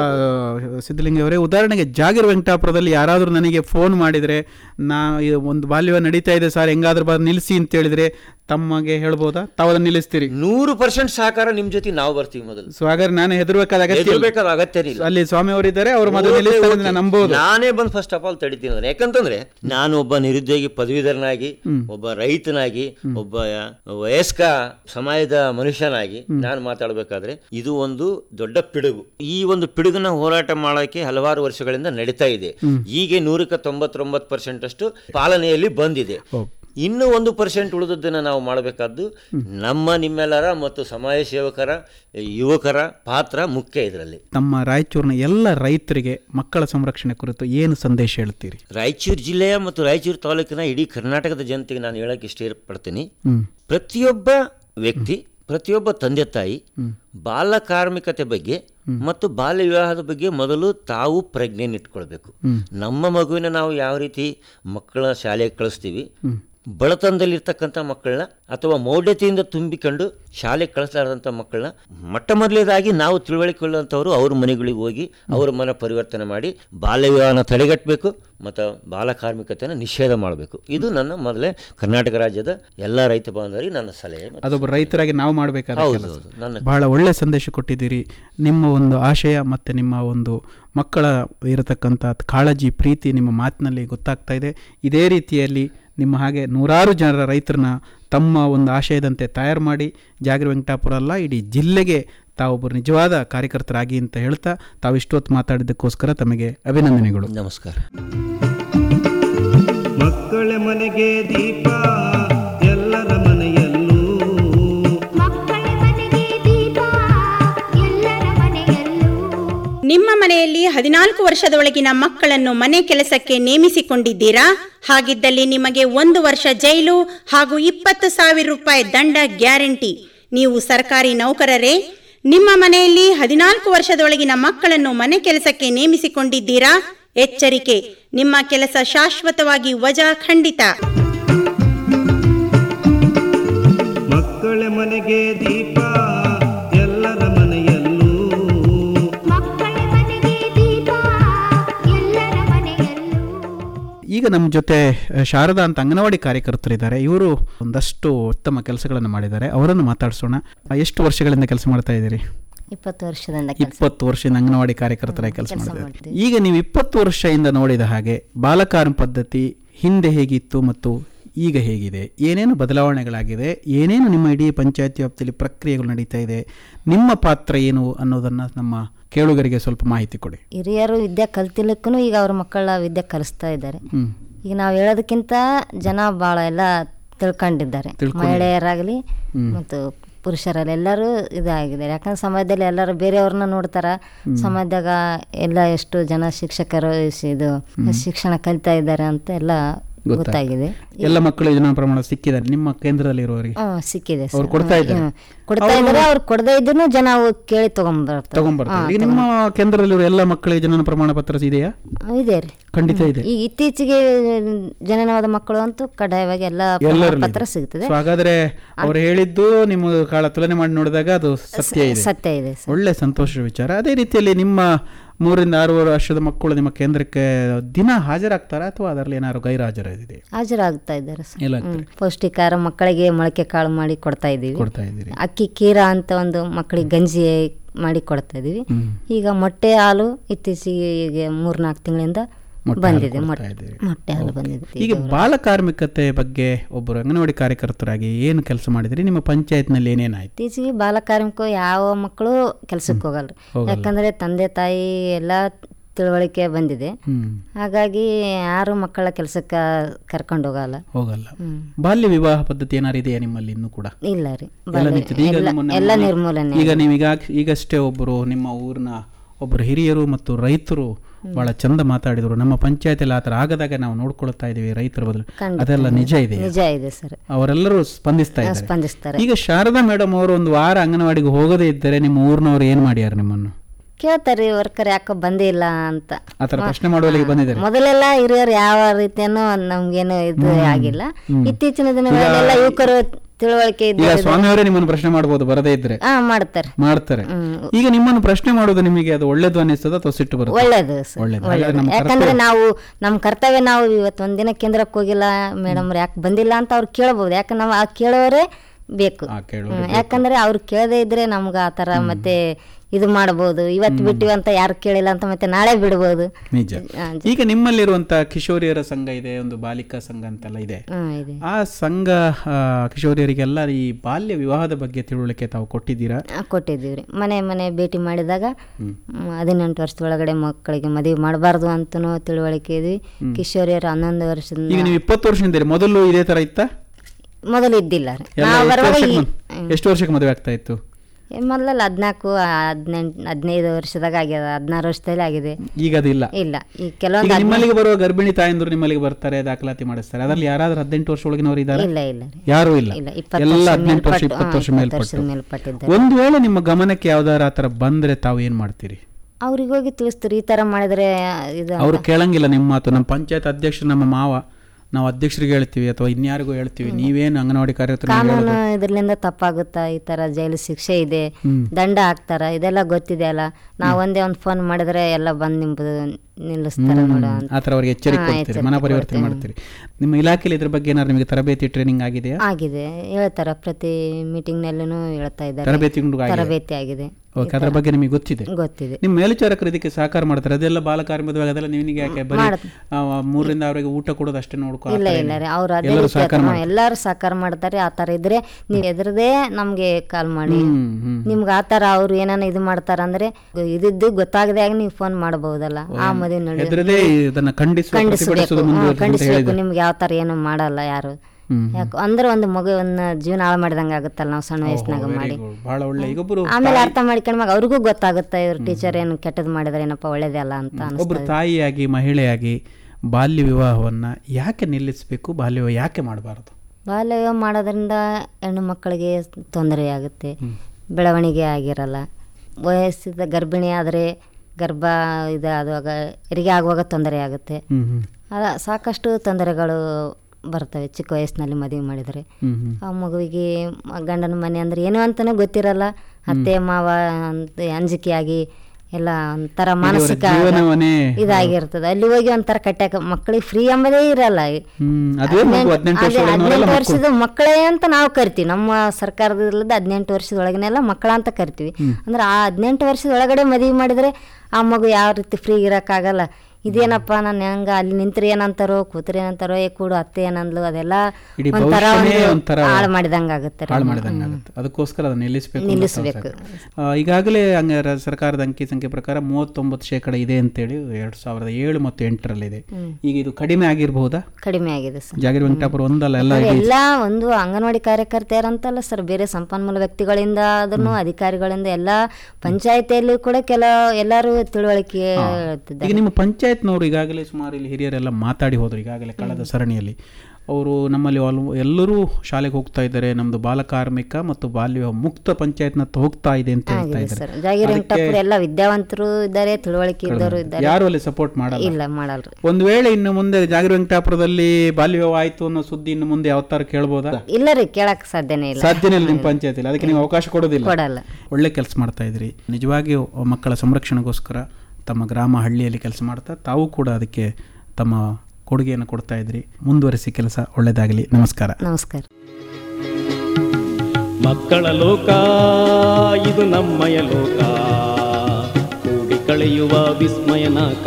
ಸಿದ್ಧಲಿಂಗ ಅವರೇ ಉದಾಹರಣೆಗೆ ಜಾಗಿರ್ ವೆಂಕಟಾಪುರದಲ್ಲಿ ಯಾರಾದರೂ ನನಗೆ ಫೋನ್ ಮಾಡಿದರೆ ನಾ ಇದು ಒಂದು ಬಾಲ್ಯ ನಡೀತಾ ಇದೆ ಸರ್ ಹೆಂಗಾದ್ರೂ ಬಾ ನಿಲ್ಲಿಸಿ ಅಂತ ಹೇಳಿದ್ರೆ ತಮಗೆ ಹೇಳ್ಬೋದಾ ತಾವು ಅದನ್ನ ನಿಲ್ಲಿಸ್ತೀರಿ ನೂರು ಪರ್ಸೆಂಟ್ ಸಹಕಾರ ನಿಮ್ ಜೊತೆ ನಾವು ಬರ್ತೀವಿ ಮೊದಲು ಸೊ ಹಾಗಾದ್ರೆ ನಾನು ಹೆದರ್ಬೇಕಾದ ಅಗತ್ಯ ಇಲ್ಲ. ಹೆದರ್ಬೇಕಾದ ಅಗತ್ಯ ಇಲ್ಲ ಅಲ್ಲಿ ಸ್ವಾಮಿ ಅವರಿದ್ದಾರೆ ಅವರು ಮೊದಲು ನಿಲ್ಲಿಸ್ತಾರೆ ಅಂತ ನಾನು ನಂಬೋದು ನಾನೇ ಬಂದು ಫಸ್ಟ್ ಆಫ್ ಆಲ್ ತಡಿತೀನಿ ಅದನ್ನ ಯಾಕಂತಂದ್ರೆ ನಾನು ಒಬ್ಬ ನಿರುದ್ಯೋಗಿ ಪದವೀಧರನಾಗಿ ಒಬ್ಬ ರೈತನಾಗಿ ಒಬ್ಬ ವಯಸ್ಕ ಸಮಾಜದ ಮನುಷ್ಯನಾಗಿ ನಾನು ಮಾತಾಡಬೇಕಾದ್ರೆ ಇದು ಒಂದು ದೊಡ್ಡ ಪಿಡುಗು ಈ ಒಂದು ಪಿಡುಗನ್ನ ಹೋರಾಟ ಮಾಡೋಕೆ ಹಲವಾರು ವರ್ಷಗಳಿಂದ ನಡೀತಾ ಇದೆ ಹೀಗೆ ನೂರಕ್ಕೆ ತೊಂಬತ್ತೊಂಬತ್ತು ಪರ್ಸೆಂಟ್ ಅಷ್ಟು ಪಾಲನೆಯಲ್ಲಿ ಬಂದಿದೆ ಇನ್ನು ಒಂದು ಪರ್ಸೆಂಟ್ ಉಳಿದದ್ದನ್ನು ನಾವು ಮಾಡಬೇಕಾದ್ದು ನಮ್ಮ ನಿಮ್ಮೆಲ್ಲರ ಮತ್ತು ಸಮಾಜ ಸೇವಕರ ಯುವಕರ ಪಾತ್ರ ಮುಖ್ಯ ಇದರಲ್ಲಿ ತಮ್ಮ ರಾಯಚೂರಿನ ಎಲ್ಲ ರೈತರಿಗೆ ಮಕ್ಕಳ ಸಂರಕ್ಷಣೆ ಕುರಿತು ಏನು ಸಂದೇಶ ಹೇಳ್ತೀರಿ ರಾಯಚೂರು ಜಿಲ್ಲೆಯ ಮತ್ತು ರಾಯಚೂರು ತಾಲೂಕಿನ ಇಡೀ ಕರ್ನಾಟಕದ ಜನತೆಗೆ ನಾನು ಹೇಳಕ್ಕೆ ಇಷ್ಟಪಡ್ತೀನಿ ಹ್ಮ್ ಪ್ರತಿಯೊಬ್ಬ ವ್ಯಕ್ತಿ ಪ್ರತಿಯೊಬ್ಬ ತಂದೆ ತಾಯಿ ಬಾಲ ಕಾರ್ಮಿಕತೆ ಬಗ್ಗೆ ಮತ್ತು ಬಾಲ್ಯ ವಿವಾಹದ ಬಗ್ಗೆ ಮೊದಲು ತಾವು ಪ್ರಜ್ಞೆಯನ್ನು ಇಟ್ಕೊಳ್ಬೇಕು ನಮ್ಮ ಮಗುವಿನ ನಾವು ಯಾವ ರೀತಿ ಮಕ್ಕಳ ಶಾಲೆಗೆ ಕಳಿಸ್ತೀವಿ ಬಡತನದಲ್ಲಿರ್ತಕ್ಕಂಥ ಮಕ್ಕಳನ್ನ ಅಥವಾ ಮೌಢ್ಯತೆಯಿಂದ ತುಂಬಿಕೊಂಡು ಶಾಲೆಗೆ ಕಳಿಸಲಾರದಂಥ ಮಕ್ಕಳನ್ನ ಮೊಟ್ಟ ಮೊದಲೇದಾಗಿ ನಾವು ತಿಳುವಳಿಕೆ ಉಳ್ಳಂಥವ್ರು ಅವ್ರ ಮನೆಗಳಿಗೆ ಹೋಗಿ ಅವ್ರ ಮನ ಪರಿವರ್ತನೆ ಮಾಡಿ ಬಾಲ್ಯ ವಿವಾಹನ ತಡೆಗಟ್ಟಬೇಕು ಮತ್ತು ಬಾಲ ಕಾರ್ಮಿಕತೆಯನ್ನು ನಿಷೇಧ ಮಾಡಬೇಕು ಇದು ನನ್ನ ಮೊದಲೇ ಕರ್ನಾಟಕ ರಾಜ್ಯದ ಎಲ್ಲ ರೈತ ಬಾಂಧವರಿಗೆ ನನ್ನ ಸಲಹೆ ಮತ್ತು ಅದೊಬ್ಬ ರೈತರಾಗಿ ನಾವು ಮಾಡಬೇಕಾದ ಹೌದು ಕೆಲಸ ಹೌದು ನನ್ನ ಬಹಳ ಒಳ್ಳೆ ಸಂದೇಶ ಕೊಟ್ಟಿದ್ದೀರಿ ನಿಮ್ಮ ಒಂದು ಆಶಯ ಮತ್ತು ನಿಮ್ಮ ಒಂದು ಮಕ್ಕಳ ಇರತಕ್ಕಂಥ ಕಾಳಜಿ ಪ್ರೀತಿ ನಿಮ್ಮ ಮಾತಿನಲ್ಲಿ ಗೊತ್ತಾಗ್ತಾ ಇದೆ ಇದೇ ರೀತಿಯಲ್ಲಿ ನಿಮ್ಮ ಹಾಗೆ ನೂರಾರು ಜನರ ರೈತರನ್ನ ತಮ್ಮ ಒಂದು ಆಶಯದಂತೆ ತಯಾರು ಮಾಡಿ ಜಾಗರ ವೆಂಕಟಾಪುರ ಅಲ್ಲ ಇಡೀ ಜಿಲ್ಲೆಗೆ ತಾವೊಬ್ಬರು ನಿಜವಾದ ಕಾರ್ಯಕರ್ತರಾಗಿ ಅಂತ ಹೇಳ್ತಾ ತಾವು ಇಷ್ಟೊತ್ತು ಮಾತಾಡಿದ್ದಕ್ಕೋಸ್ಕರ ತಮಗೆ ಅಭಿನಂದನೆಗಳು ನಮಸ್ಕಾರ ಮಕ್ಕಳ ಮನೆಗೆ ದೀಪ ಎಲ್ಲರ ಮನೆಯಲ್ಲೂ ಮಕ್ಕಳ ಮನೆಗೆ ದೀಪ ಎಲ್ಲರ ಮನೆಯಲ್ಲೂ ನಿಮ್ಮ ಮನೆಯಲ್ಲಿ ಹದಿನಾಲ್ಕು ವರ್ಷದ ಒಳಗಿನ ಮಕ್ಕಳನ್ನು ಮನೆ ಕೆಲಸಕ್ಕೆ ನೇಮಿಸಿಕೊಂಡಿದ್ದೀರಾ ಹಾಗಿದ್ದಲ್ಲಿ ನಿಮಗೆ ಒಂದು ವರ್ಷ ಜೈಲು ಹಾಗೂ ಇಪ್ಪತ್ತು ಸಾವಿರ ರೂಪಾಯಿ ದಂಡ ಗ್ಯಾರಂಟಿ ನೀವು ಸರ್ಕಾರಿ ನೌಕರರೇ ನಿಮ್ಮ ಮನೆಯಲ್ಲಿ ಹದಿನಾಲ್ಕು ವರ್ಷದೊಳಗಿನ ಮಕ್ಕಳನ್ನು ಮನೆ ಕೆಲಸಕ್ಕೆ ನೇಮಿಸಿಕೊಂಡಿದ್ದೀರಾ ಎಚ್ಚರಿಕೆ ನಿಮ್ಮ ಕೆಲಸ ಶಾಶ್ವತವಾಗಿ ವಜಾ ಖಂಡಿತ ಮಕ್ಕಳ ಮನೆಗೆ ದೀಪ ಎಲ್ಲರ ಮನೆಯಲ್ಲೂ ಮಕ್ಕಳ ಮನೆಗೆ ದೀಪ ಎಲ್ಲರ ಮನೆಯಲ್ಲೂ ಈಗ ನಮ್ಮ ಜೊತೆ ಅ, ಶಾರದಾ ಅಂತ ಅಂಗನವಾಡಿ ಕಾರ್ಯಕರ್ತರಿದ್ದಾರೆ ಇವರು ಒಂದಷ್ಟು ಉತ್ತಮ ಕೆಲಸಗಳನ್ನು ಮಾಡಿದ್ದಾರೆ ಅವರನ್ನು ಮಾತಾಡಿಸೋಣ ಅ, ಎಷ್ಟು ವರ್ಷಗಳಿಂದ ಕೆಲಸ ಮಾಡ್ತಾ ಇದ್ದೀರಿ ಇಪ್ಪತ್ತು ವರ್ಷದಿಂದ ಕೆಲಸ ಇಪ್ಪತ್ತು ವರ್ಷದಿಂದ ಅಂಗನವಾಡಿ ಕಾರ್ಯಕರ್ತರಾಗಿ ಕೆಲಸ ಕೆಲ್ಸ ಮಾಡಿದ್ದಾರೆ ಮಾಡ್ತೀವಿ. ಈಗ ನೀವು ಇಪ್ಪತ್ತು ವರ್ಷದಿಂದ ನೋಡಿದ ಹಾಗೆ ಬಾಲಕಾರ್ಮ ಪದ್ಧತಿ ಹಿಂದೆ ಹೇಗಿತ್ತು ಮತ್ತು ಈಗ ಹೇಗಿದೆ ಏನೇನು ಬದಲಾವಣೆಗಳಾಗಿದೆ ಏನೇನು ನಿಮ್ಮ ಇಡೀ ಪಂಚಾಯತಿ ವ್ಯಾಪ್ತಿಯಲ್ಲಿ ಪ್ರಕ್ರಿಯೆಗಳು ನಡೀತಾ ಇದೆ ನಿಮ್ಮ ಪಾತ್ರ ಏನು ಅನ್ನೋದನ್ನು ನಮ್ಮ ಕೇಳುಗರಿಗೆ ಸ್ವಲ್ಪ ಮಾಹಿತಿ ಕೊಡಿ ಹಿರಿಯರು ವಿದ್ಯೆ ಕಲ್ತಿಲ್ಲಕ್ಕೂ ಈಗ ಅವ್ರ ಮಕ್ಕಳ ವಿದ್ಯೆ ಕಲಿಸ್ತಾ ಇದ್ದಾರೆ ಹ್ಮ್ ಈಗ ನಾವು ಹೇಳೋದಕ್ಕಿಂತ ಜನ ಭಾಳ ಎಲ್ಲ ತಿಳ್ಕೊಂಡಿದ್ದಾರೆ ಮಹಿಳೆಯರಾಗಲಿ ಮತ್ತು ಪುರುಷರಲ್ಲಿ ಎಲ್ಲರೂ ಇದಾಗಿದ್ದಾರೆ ಯಾಕಂದ್ರೆ ಸಮಾಜದಲ್ಲಿ ಎಲ್ಲರೂ ಬೇರೆಯವ್ರನ್ನ ನೋಡ್ತಾರ ಸಮಾಜದಾಗ ಎಲ್ಲ ಎಷ್ಟು ಜನ ಶಿಕ್ಷಕರು ಶ- ಇದು ಶಿಕ್ಷಣ ಕಲಿತಾ ಇದ್ದಾರೆ ಅಂತ ಎಲ್ಲ ಗೊತ್ತಾಗಿದೆ ಎಲ್ಲ ಮಕ್ಕಳು ಜನ ಪ್ರಮಾಣ ಸಿಕ್ಕಿದ್ದಾರೆ ನಿಮ್ಮ ಕೇಂದ್ರದಲ್ಲಿ ಇರುವವರಿಗೆ ಹ್ಮ್, ಸಿಕ್ಕಿದೆ ಅವ್ರು ಸರ್. ಕೊಡ್ತಾ ಇದ್ದಾರೆ? ಹ್ಮ್. ಕೊಡ್ತಾ ಇದ್ದಾರೆ ಅವ್ರು ಕೊಡದೇ ಇದ್ರು ಜನ ಹೋಗ್ ಕೇಳಿ ತಗೊಂಡ್ಬರ್ತಾರೆ ತಗೊಂಡ್ಬರ್ತಾರೆ ಈಗ ನಿಮ್ಮ ಕೇಂದ್ರದಲ್ಲಿರುವ ಎಲ್ಲ ಮಕ್ಕಳಿಗೆ ಜನನ ಪ್ರಮಾಣ ಪತ್ರ ಇದೆಯಾ ಇದೆ ರೀ ಖಂಡಿತ ಇದೆ ಈಗ ಇತ್ತೀಚೆಗೆ ಜನನವಾದ ಮಕ್ಕಳು ಅಂತೂ ಕಡ್ಡಾಯವಾಗಿ ಎಲ್ಲ ಪ್ರಮಾಣ ಪತ್ರ ಸಿಗ್ತದೆ ಸೊ ಹಾಗಾದ್ರೆ ಅವ್ರು ಹೇಳಿದ್ದು ನಿಮ್ಮ ಕಾಳ ತುಲನೆ ಮಾಡಿ ನೋಡಿದಾಗ ಅದು ಸತ್ಯ ಇದೆ ಸತ್ಯ ಇದೆ ಸರ್ ಒಳ್ಳೆ ಸಂತೋಷದ ವಿಚಾರ ಅದೇ ರೀತಿಯಲ್ಲಿ ನಿಮ್ಮ ಮೂರಿಂದ ಆರು ವರ್ಷದ ಮಕ್ಕಳು ನಿಮ್ಮ ಕೇಂದ್ರಕ್ಕೆ ದಿನ ಹಾಜರಾಗ್ತಾರಾ ಅಥವಾ ಅದರಲ್ಲಿ ಏನಾದ್ರು ಗೈರಾಜರಿದೆ ಹಾಜರಾಗ್ತಾ ಇದ್ದಾರೆ ಸರ್ ಎಲ್ಲ ಹ್ಮ್. ಪೌಷ್ಟಿಕಾಹಾರ ಮಕ್ಕಳಿಗೆ ಮೊಳಕೆ ಕಾಳು ಮಾಡಿ ಕೊಡ್ತಾ ಇದ್ದೀವಿ ಕೊಡ್ತಾ ಇದ್ದೀರಿ ಅಕ್ಕಿ ಕೀರ ಅಂತ ಒಂದು ಮಕ್ಕಳಿಗೆ ಗಂಜಿ ಮಾಡಿ ಕೊಡ್ತಾ ಇದೀವಿ ಈಗ ಮೊಟ್ಟೆ ಹಾಲು ಇತ್ತೀಚೆಗೆ ಮೂರ್ನಾಲ್ಕು ತಿಂಗಳಿಂದ ಮೊಟ್ಟೆ ಬಂದಿದೆ ಹಾಲು ಮೊಟ್ಟೆ ಕೊಡ್ತಾ ಇದ್ದೀರಿ. ಮೊಟ್ಟೆ ಹಾಲು ಬಂದಿದೆ ಈಗ ಬಾಲ ಕಾರ್ಮಿಕತೆ ಬಗ್ಗೆ ಒಬ್ಬರು ಅಂಗನವಾಡಿ ಕಾರ್ಯಕರ್ತರಾಗಿ ಏನು ಕೆಲಸ ಮಾಡಿದ್ರಿ ನಿಮ್ಮ ಪಂಚಾಯತ್ನಲ್ಲಿ ಏನೇನಾಯ್ತು ಇತ್ತೀಚೆಗೆ ಬಾಲ ಕಾರ್ಮಿಕ ಯಾವ ಮಕ್ಕಳು ಕೆಲ್ಸಕ್ಕೆ ಹೋಗಲ್ರಿ ಯಾಕಂದ್ರೆ ತಂದೆ ತಾಯಿ ಎಲ್ಲ ತಿಳುವಳಿಕೆ ಬಂದಿದೆ ಹ್ಮ್ ಹಾಗಾಗಿ ಯಾರು ಮಕ್ಕಳ ಕೆಲಸಕ್ಕೆ ಕರ್ಕೊಂಡು ಹೋಗಲ್ಲ ಹೋಗಲ್ಲ ಬಾಲ್ಯ ವಿವಾಹ ಪದ್ಧತಿ ಏನಾರು ಇದೆಯಾ ನಿಮ್ಮಲ್ಲಿ ಇನ್ನೂ ಕೂಡ ಇಲ್ಲ ರೀ ಎಲ್ಲ ಬಾಲ್ಯ- ನಿಂತಿದೆ. ಈಗ ಎಲ್ಲ- ನಮ್ಮ- ಎಲ್ಲ ನಮ್ಮ- ನಿರ್ಮೂಲನೆ ಈಗ ನೀವು ಈಗ ಈಗಷ್ಟೇ ಒಬ್ಬರು ನಿಮ್ಮ ಊರಿನ ಒಬ್ಬರು ಹಿರಿಯರು ಮತ್ತು ರೈತರು ಬಹಳ ಚಂದ ಮಾತಾಡಿದರು ನಮ್ಮ ಪಂಚಾಯತಿಯಲ್ಲಿ ಆ ಥರ ಆಗದಾಗ ನಾವು ನೋಡ್ಕೊಳ್ತಾ ಇದೀವಿ ರೈತರ ಬದಲು ಖಂಡಿತ. ಅದೆಲ್ಲ ನಿಜ ಇದೆ ನಿಜ ಇದೆ ಸರ್ ಅವರೆಲ್ಲರೂ ಸ್ಪಂದಿಸ್ತಾ ಇದ್ದಾರೆ ಸ್ಪಂದಿಸ್ತಾರೆ ಈಗ ಶಾರದಾ ಮೇಡಮ್ ಅವರು ಒಂದು ವಾರ ಅಂಗನವಾಡಿಗೆ ಹೋಗದೇ ಇದ್ದರೆ ನಿಮ್ಮ ಊರಿನವ್ರು ಏನು ಮಾಡ್ಯಾರ ನಿಮ್ಮನ್ನು ಕೇಳ್ತಾರೆ ವರ್ಕರ್ ಯಾಕೋ ಬಂದೇ ಇಲ್ಲ ಅಂತ ಆ ಥರ ಪ್ರಶ್ನೆ ಮಾಡುವಲ್ಲಿಗೆ ಬಂದಿದ್ದಾರೆ ಮೊದಲೆಲ್ಲ ಹಿರಿಯರು ಯಾವ ರೀತಿಯನ್ನೂ ನಮ್ಗೇನು ಇದು ಆಗಿಲ್ಲ ಇತ್ತೀಚಿನ ದಿನಗಳಲ್ಲೆಲ್ಲ ಯುವಕರು ತಿಳುವಳಿಕೆ ಈಗ ಇದ್ದಾರೆ ಸ್ವಾಮಿಯವರೇ ನಿಮ್ಮನ್ನು ಪ್ರಶ್ನೆ ಮಾಡ್ಬೋದು ಬರದೇ ಇದ್ರೆ ಹಾ ಮಾಡ್ತಾರೆ ಮಾಡ್ತಾರೆ ಈಗ ನಿಮ್ಮನ್ನು ಪ್ರಶ್ನೆ ಮಾಡೋದು ನಿಮಗೆ ಅದು ಒಳ್ಳೇದು ಅನ್ನಿಸ್ತದ ಅಥವಾ ಸಿಟ್ಟು ಬರುತ್ತೆ ಒಳ್ಳೇದು ಸರ್, ಒಳ್ಳೇದು. ಹಾಗಾದ್ರೆ ಒಳ್ಳೇದು ನಮ್ಮ ಯಾಕಂದ್ರೆ ನಾವು ನಮ್ಮ ಕರ್ತವ್ಯ ನಾವು ಇವತ್ತು ಒಂದಿನ ಕೇಂದ್ರಕ್ಕೆ ಹೋಗಿಲ್ಲ ಮೇಡಮ್ ಯಾಕೆ ಬಂದಿಲ್ಲ ಅಂತ ಅವ್ರು ಕೇಳ್ಬೋದು ಯಾಕೆ ನಾವು ಆ ಕೇಳೋರೇ ಬೇಕು ಆ ಕೇಳೋರು ಹ್ಮ್, ಯಾಕಂದ್ರೆ ಅವ್ರು ಕೇಳದೇ ಇದ್ರೆ ನಮ್ಗೆ ಆ ಥರ ಮತ್ತೆ ಇದು ಮಾಡ್ಬೋದು ಇವತ್ತು ಬಿಟ್ಟಿವಿ ಅಂತ ಯಾರು ಕೇಳಿಲ್ಲ ಅಂತ ಮತ್ತೆ ನಾಳೆ ಬಿಡ್ಬೋದು ನಿಜ ಈಗ ನಿಮ್ಮಲ್ಲಿರುವಂತ ಕಿಶೋರಿಯರ ಸಂಘ ಇದೆ ಒಂದು ಬಾಲಿಕಾ ಸಂಘ ಅಂತೆಲ್ಲ ಇದೆ ಹ್ಮ್ ಇದೆ ಆ ಸಂಘ ಆ, ಕಿಶೋರಿಯರಿಗೆಲ್ಲ ಈ ಬಾಲ್ಯ ವಿವಾಹದ ಬಗ್ಗೆ ತಿಳುವಳಿಕೆ ತಾವು ಕೊಟ್ಟಿದ್ದೀರಾ ಆ, ಕೊಟ್ಟಿದ್ದೀವಿ ರೀ ಮನೆ ಮನೆ ಭೇಟಿ ಮಾಡಿದಾಗ ಮ್, ಹದಿನೆಂಟು ವರ್ಷದೊಳಗಡೆ ಮಕ್ಕಳಿಗೆ ಮದುವೆ ಮಾಡಬಾರ್ದು ಅಂತನೂ ತಿಳುವಳಿಕೆ ಇದ್ವಿ ಕಿಶೋರಿಯರು ಹನ್ನೊಂದು ವರ್ಷದಿಂದ ಈಗ ನೀವು ಇಪ್ಪತ್ತು ವರ್ಷದಿಂದ ಇರಿ. ಮೊದಲು ಇದೇ ತರ ಇತ್ತ ಮೊದಲು ಇದ್ದಿಲ್ಲ ರೀ ಎಲ್ಲ ನಾವು ಎಷ್ಟು ಬರುವಾಗ ವರ್ಷಕ್ಕೆ ಈ- ಮದ್- ಎಷ್ಟು ವರ್ಷಕ್ಕೆ ಮದುವೆ ಆಗ್ತಾ ಇತ್ತು ಏ, ಮೊದಲೆಲ್ಲ ಹದಿನಾಲ್ಕು ಹದಿನೆಂಟು ಹದಿನೈದು ವರ್ಷದಾಗ ಆಗ್ಯದ ಹದಿನಾರು ವರ್ಷದಲ್ಲಿ ಆಗಿದೆ ಈಗ ಅದಿಲ್ಲ ಇಲ್ಲ ಈ ಈಗ ಕೆಲವೊಂದು ನಿಮ್ಮಲ್ಲಿಗೆ ಬರುವ ಗರ್ಭಿಣಿ ತಾಯಂದ್ರು ನಿಮ್ಮಲ್ಲಿಗೆ ಬರ್ತಾರೆ ದಾಖಲಾತಿ ಮಾಡಿಸ್ತಾರೆ ಅದ್ರಲ್ಲಿ ಯಾರಾದ್ರೂ ಹದಿನೆಂಟು ವರ್ಷ ಒಳಗಿನವರು ಇದ್ದಾರೆ ಇಲ್ಲ ಇಲ್ಲ ರೀ ಯಾರು ಇಲ್ಲ ಇಲ್ಲ ಇಪ್ಪತ್ತು ಎಲ್ಲ ವರ್ಷ ಹದಿನೆಂಟು ವರ್ಷ ಮೇಲ್ಪಟ್ಟು, ಇಪ್ಪತ್ತು ವರ್ಷ ಹಾ, ಇಪ್ಪತ್ತು ವರ್ಷದ ಮೇಲ್ಪಟ್ಟು ಮೇಲ್ಪಟ್ಟಿದ್ದಾರೆ ಒಂದು ವೇಳೆ ನಿಮ್ಮ ಗಮನಕ್ಕೆ ಯಾವ್ದಾರ ಆತರ ಬಂದ್ರೆ ತಾವು ಏನ್ ಮಾಡ್ತೀರಿ ಅವ್ರಿಗೆ ಹೋಗಿ ತಿಳಿಸ್ತೀರಿ ಈ ಥರ ಮಾಡಿದ್ರೆ ಇದು ಅವರು ಕೇಳಂಗಿಲ್ಲ ನಿಮ್ಮ ಮಾತು ನಮ್ಮ ಪಂಚಾಯತ್ ಅಧ್ಯಕ್ಷರು ನಮ್ಮ ಮಾವ ನಾವು ಅಧ್ಯಕ್ಷರಿಗೆ ಹೇಳ್ತೀವಿ ಅಥವಾ ಇನ್ಯಾರಿಗೂ ಹೇಳ್ತೀವಿ ನೀವೇನು ಅಂಗನವಾಡಿ ಕಾರ್ಯಕರ್ತರು ಕಾನೂನು ಇದರಿಂದ ತಪ್ಪಾಗುತ್ತಾ ಈ ತರ ಜೈಲು ಶಿಕ್ಷೆ ಇದೆ ದಂಡ ಹಾಕ್ತಾರ ಇದೆಲ್ಲ ಗೊತ್ತಿದೆ ಅಲ್ಲ ನಾವು ಒಂದೇ ಒಂದು ಫೋನ್ ಮಾಡಿದ್ರೆ ಎಲ್ಲ ಬಂದು ನಿಂಬುದು ನಿಲ್ಲಿಸ್ತಾರ ನೋಡು ಅಂತ ಆ ಥರ ಅವ್ರಿಗೆ ಎಚ್ಚರಿಕೆ ಹಾ, ಕೊಡ್ತೀರಿ ಎಚ್ಚರಿಕೆ ಮನ ಪರಿವರ್ತನೆ ಮಾಡ್ತೀರಿ ನಿಮ್ಮ ಇಲಾಖೆಯಲ್ಲಿ ಇದ್ರ ಬಗ್ಗೆ ಏನಾದ್ರು ನಿಮಗೆ ತರಬೇತಿ ಟ್ರೈನಿಂಗ್ ಆಗಿದೆಯಾ ಆಗಿದೆ ಹೇಳ್ತಾರ ಪ್ರತಿ ಮೀಟಿಂಗ್ನಲ್ಲೂ ಹೇಳ್ತಾ ಇದ್ದಾರೆ ತರಬೇತಿ ಉಂಟು ಆಗಿದೆ ತರಬೇತಿ ಆಗಿದೆ ಓಕೆ ಅದ್ರ ಬಗ್ಗೆ ನಿಮಗೆ ಗೊತ್ತಿದೆ ಗೊತ್ತಿದೆ ನಿಮ್ಮ ಮೇಲ್ವಿಚಾರಕರು ಇದಕ್ಕೆ ಸಹಕಾರ ಮಾಡ್ತಾರೆ ಅದೆಲ್ಲ ಬಾಲಕಾರ್ಮಿಕದಾಗ ಅದೆಲ್ಲ ನಿಮಗೆ ಯಾಕೆ ಬರೀ ಆ, ಮೂರರಿಂದ ಅವರಿಗೆ ಊಟ ಕೊಡೋದು ಅಷ್ಟೇ ನೋಡ್ಕೊ ಆ ಇಲ್ಲ ಥರ ಇಲ್ಲ ಏನು? ರೀ ಅವ್ರು ಅದೇ ಎಲ್ಲರೂ ರೀತಿ ಸಹಕಾರ ಹಾ, ಮಾಡ್ತಾರೆ. ಎಲ್ಲರೂ ಸಹಕಾರ ಮಾಡ್ತಾರೆ ಆ ಥರ ಇದ್ರೆ ನೀವು ಎದುರದೇ ನಮಗೆ ಕಾಲ್ ಮಾಡಿ ಹ್ಮ್, ಹ್ಮ್. ನಿಮ್ಗೆ ಆ ಥರ ಅವ್ರು ಏನಾನ ಇದು ಮಾಡ್ತಾರ ಅಂದ್ರೆ ಇದಿದ್ದು ಗೊತ್ತಾಗದೆ ಆಗ ನೀವು ಫೋನ್ ಮಾಡಬಹುದಲ್ಲ ಆ ಮದುವೆ ನೋಡಿ ಹೆದರದೇ ಇದನ್ನ ಖಂಡಿಸುವ ಖಂಡಿಸ್ಬೇಕು ಪ್ರತಿಭಟಿಸುವುದು ಹಾ, ಮುಂದುವರಿಸುವುದು ಅಂತ ಖಂಡಿಸ್ಬೇಕು ಹೇಳಿದೆ ನಿಮ್ಗೆ ಯಾವ ಥರ ಏನು ಮಾಡಲ್ಲ ಯಾರು ಹ್ಮ್. ಯಾಕೆ ಅಂದ್ರೆ ಒಂದು ಮಗುವನ್ನ ಜೀವನ ಹಾಳು ಮಾಡಿದಂಗೆ ಆಗುತ್ತಲ್ಲ ನಾವು ಸಣ್ಣ ವಯಸ್ಸಿನಾಗ ಮಾಡಿ ಬಹಳ ಒಳ್ಳೆ ಈಗೊಬ್ಬರು ಆಮೇಲೆ ಅರ್ಥ ಮಾಡ್ಕೊಂಡ್ಮಾಗ ಅವ್ರಿಗೂ ಗೊತ್ತಾಗುತ್ತೆ ಇವ್ರ ಟೀಚರ್ ಏನು ಕೆಟ್ಟದ್ ಮಾಡಿದ್ರೆ ಏನಪ್ಪ ಒಳ್ಳೇದೇ ಅಲ್ಲ ಅಂತ ಒಬ್ಬರು ಅನಿಸ್ತದೆ ತಾಯಿಯಾಗಿ ಮಹಿಳೆಯಾಗಿ ಬಾಲ್ಯ ವಿವಾಹವನ್ನ ಯಾಕೆ ನಿಲ್ಲಿಸಬೇಕು ಬಾಲ್ಯ ವಿವಾಹ ಯಾಕೆ ಮಾಡಬಾರದು ಬಾಲ್ಯ ವಿವಾಹ ಮಾಡೋದ್ರಿಂದ ಹೆಣ್ಣು ಮಕ್ಕಳಿಗೆ ತೊಂದರೆ ಆಗುತ್ತೆ ಬೆಳವಣಿಗೆ ಆಗಿರಲ್ಲ ವಯಸ್ಸಿದ ಗರ್ಭಿಣಿ ಆದರೆ ಗರ್ಭ ಇದು ಆಗುವಾಗ ಹೆರಿಗೆ ಆಗುವಾಗ ತೊಂದರೆ ಆಗುತ್ತೆ ಹ್ಮ್ ಹ್ಮ್ ಅದ ಸಾಕಷ್ಟು ತೊಂದರೆಗಳು ಬರ್ತವೆ ಚಿಕ್ಕ ವಯಸ್ಸಿನಲ್ಲಿ ಮದುವೆ ಮಾಡಿದರೆ ಹ್ಮ್ ಹ್ಮ್ ಆ ಮಗುವಿಗೆ ಮ- ಗಂಡನ ಮನೆ ಅಂದ್ರೆ ಏನು ಅಂತಲೂ ಗೊತ್ತಿರಲ್ಲ ಅತ್ತೆ ಮಾವ ಅಂತ ಅಂಜಿಕೆಯಾಗಿ ಎಲ್ಲ ಒಂಥರ ಮಾನಸಿಕ ಜೀವನವನ್ನೇ ಇದಾಗಿರ್ತದೆ ಅಲ್ಲಿ ಹೋಗಿ ಒಂಥರ ಕಟ್ಟಾಕ ಮಕ್ಕಳಿಗೆ ಫ್ರೀ ಎಂಬುದೇ ಇರಲ್ಲ ಹ್ಮ್ ಅದೇ ಮಗು ಹದಿನೆಂಟು ವರ್ಷ ಅದೇ ಒಳಗಿನವರೆಲ್ಲ ಹದಿನೆಂಟು ಮಕ್ಕಳು. ವರ್ಷದ ಮಕ್ಕಳೇ ಅಂತ ನಾವು ಕರಿತೀವಿ ನಮ್ಮ ಸರ್ಕಾರದಿಂದ ಹದಿನೆಂಟು ವರ್ಷದೊಳಗಿನೆಲ್ಲ ಮಕ್ಕಳ ಅಂತ ಕರಿತೀವಿ ಅಂದ್ರೆ ಆ ಹದಿನೆಂಟು ವರ್ಷದ ಒಳಗಡೆ ಮದುವೆ ಮಾಡಿದ್ರೆ ಆ ಮಗು ಯಾವ ರೀತಿ ಫ್ರೀ ಇರೋಕ್ಕಾಗಲ್ಲ ಇದೇನಪ್ಪ ನಾನು ಹೆಂಗ ಅಲ್ಲಿ ನಿಂತ್ರೆ ಏನಂತಾರೋ ಕೂತ್ರೆ ಏನಂತಾರೋ ಏ ಕೂಡು ಅತ್ತೆ ಏನಂದ್ಲು ಅದೆಲ್ಲ ಇಡೀ ಒಂಥರ ಭವಿಷ್ಯನೇ ಒಂದು ಒಂಥರ ಹಾಳು ಮಾಡಿದಂಗೆ ಆಗುತ್ತೆ ಹಾಳು ಮಾಡಿದಂಗೆ ಆಗುತ್ತೆ ಅದಕ್ಕೋಸ್ಕರ ಅದನ್ನ ನಿಲ್ಲಿಸಬೇಕು ಅಂತ ನಿಲ್ಲಿಸ್ಬೇಕು. ಆ, ಈಗಾಗಲೇ ಹಂಗಾರೆ ಸರ್ಕಾರದ ಅಂಕಿ ಸಂಖ್ಯೆ ಪ್ರಕಾರ ಮೂವತ್ತೊಂಬತ್ತು ಶೇಕಡ ಇದೆ ಅಂತೇಳಿ ಎರಡು ಸಾವಿರದ ಏಳು ಮತ್ತು ಎಂಟರಲ್ಲಿದೆ ಈಗ ಇದು ಕಡಿಮೆ ಆಗಿರಬಹುದಾ ಕಡಿಮೆ ಆಗಿದೆ ಸರ್ ಜಾಗಿರ್ ವೆಂಕಟಾಪುರ ಒಂದಲ್ಲ ಎಲ್ಲ ಅಂದ್ರೆ ಇದೆ. ಎಲ್ಲ ಒಂದು ಅಂಗನವಾಡಿ ಕಾರ್ಯಕರ್ತೆಯರಂತಲ್ಲ ಸರ್ ಬೇರೆ ಸಂಪನ್ಮೂಲ ವ್ಯಕ್ತಿಗಳಿಂದ ಆದ್ರೂ ಅಧಿಕಾರಿಗಳಿಂದ ಎಲ್ಲ ಪಂಚಾಯತಿಯಲ್ಲಿ ಕೂಡ ಕೆಲ ಎಲ್ಲರೂ ತಿಳುವಳಿಕೆ ಹೇಳ್ತಿದ್ದಾರೆ ಈಗ ನಿಮ್ಮ ಪಂಚಾಯತ್ನವರು ಈಗಾಗಲೇ ಸುಮಾರು ಇಲ್ಲಿ ಹಿರಿಯರೆಲ್ಲ ಮಾತಾಡಿ ಹೋದ್ರು ಈಗಾಗಲೇ ಕಳೆದ ಸರಣಿಯಲ್ಲಿ ಅವರು ನಮ್ಮಲ್ಲಿ ಆಲ್- ಎಲ್ಲರೂ ಶಾಲೆಗೆ ಹೋಗ್ತಾ ಇದ್ದಾರೆ ನಮ್ದು ಬಾಲಕಾರ್ಮಿಕ ಮತ್ತು ಬಾಲ್ಯ ವಿವಾಹ ಮುಕ್ತ ಪಂಚಾಯತ್ನತ್ತ ಹೋಗ್ತಾ ಇದೆ ಅಂತ ಹೇಳ್ತಾ ಆಗಿದೆ ಇದ್ದಾರೆ ಸರ್ ಜಾಗೀರ್ ವೆಂಕಟಾಪುರ ಎಲ್ಲ ವಿದ್ಯಾವಂತರು ಇದ್ದಾರೆ ತಿಳುವಳಿಕೆ ಇದ್ದವರು ಇದ್ದಾರೆ ಯಾರು ಅಲ್ಲಿ ಸಪೋರ್ಟ್ ಮಾಡಲ್ಲ ಇಲ್ಲ ಮಾಡಲ್ರಿ ಒಂದು ವೇಳೆ ಇನ್ನು ಮುಂದೆ ಜಾಗೀರ್ ವೆಂಕಟಾಪುರದಲ್ಲಿ ಬಾಲ್ಯ ವಿವಾಹ ಆಯ್ತು ಅನ್ನೋ ಸುದ್ದಿ ಇನ್ನು ಮುಂದೆ ಯಾವ ತರ ಕೇಳ್ಬೋದಾ ಇಲ್ಲ ರೀ ಕೇಳಕ್ ಸಾಧ್ಯನೇ ಇಲ್ಲ ಸಾಧ್ಯನೇ ಇಲ್ಲ ನಿಮ್ಮ ಪಂಚಾಯತಿಲಿ ಅದಕ್ಕೆ ನೀವು ಅವಕಾಶ ಕೊಡೋದಿಲ್ಲ ಕೊಡಲ್ಲ ಒಳ್ಳೆ ಕೆಲಸ ಮಾಡ್ತಾ ಇದ್ರಿ ನಿಜವಾಗಿಯೂ ಮಕ್ಕಳ ಸಂರಕ್ಷಣೆಗೋಸ್ಕರ ತಮ್ಮ ಗ್ರಾಮ ಹಳ್ಳಿಯಲ್ಲಿ ಕೆಲಸ ಮಾಡ್ತಾ ತಾವು ಕೂಡ ಅದಕ್ಕೆ ತಮ್ಮ ಕೊಡುಗೆಯನ್ನು ಕೊಡ್ತಾ ಇದ್ರಿ ಮುಂದುವರಿಸಿ ಕೆಲಸ ಒಳ್ಳೆಯದಾಗಲಿ ನಮಸ್ಕಾರ ನಮಸ್ಕಾರ ಮಕ್ಕಳ ಲೋಕ ಇದು ನಮ್ಮಯ ಲೋಕ ಕೂಡಿ ಕಳೆಯುವ ವಿಸ್ಮಯನಾಕ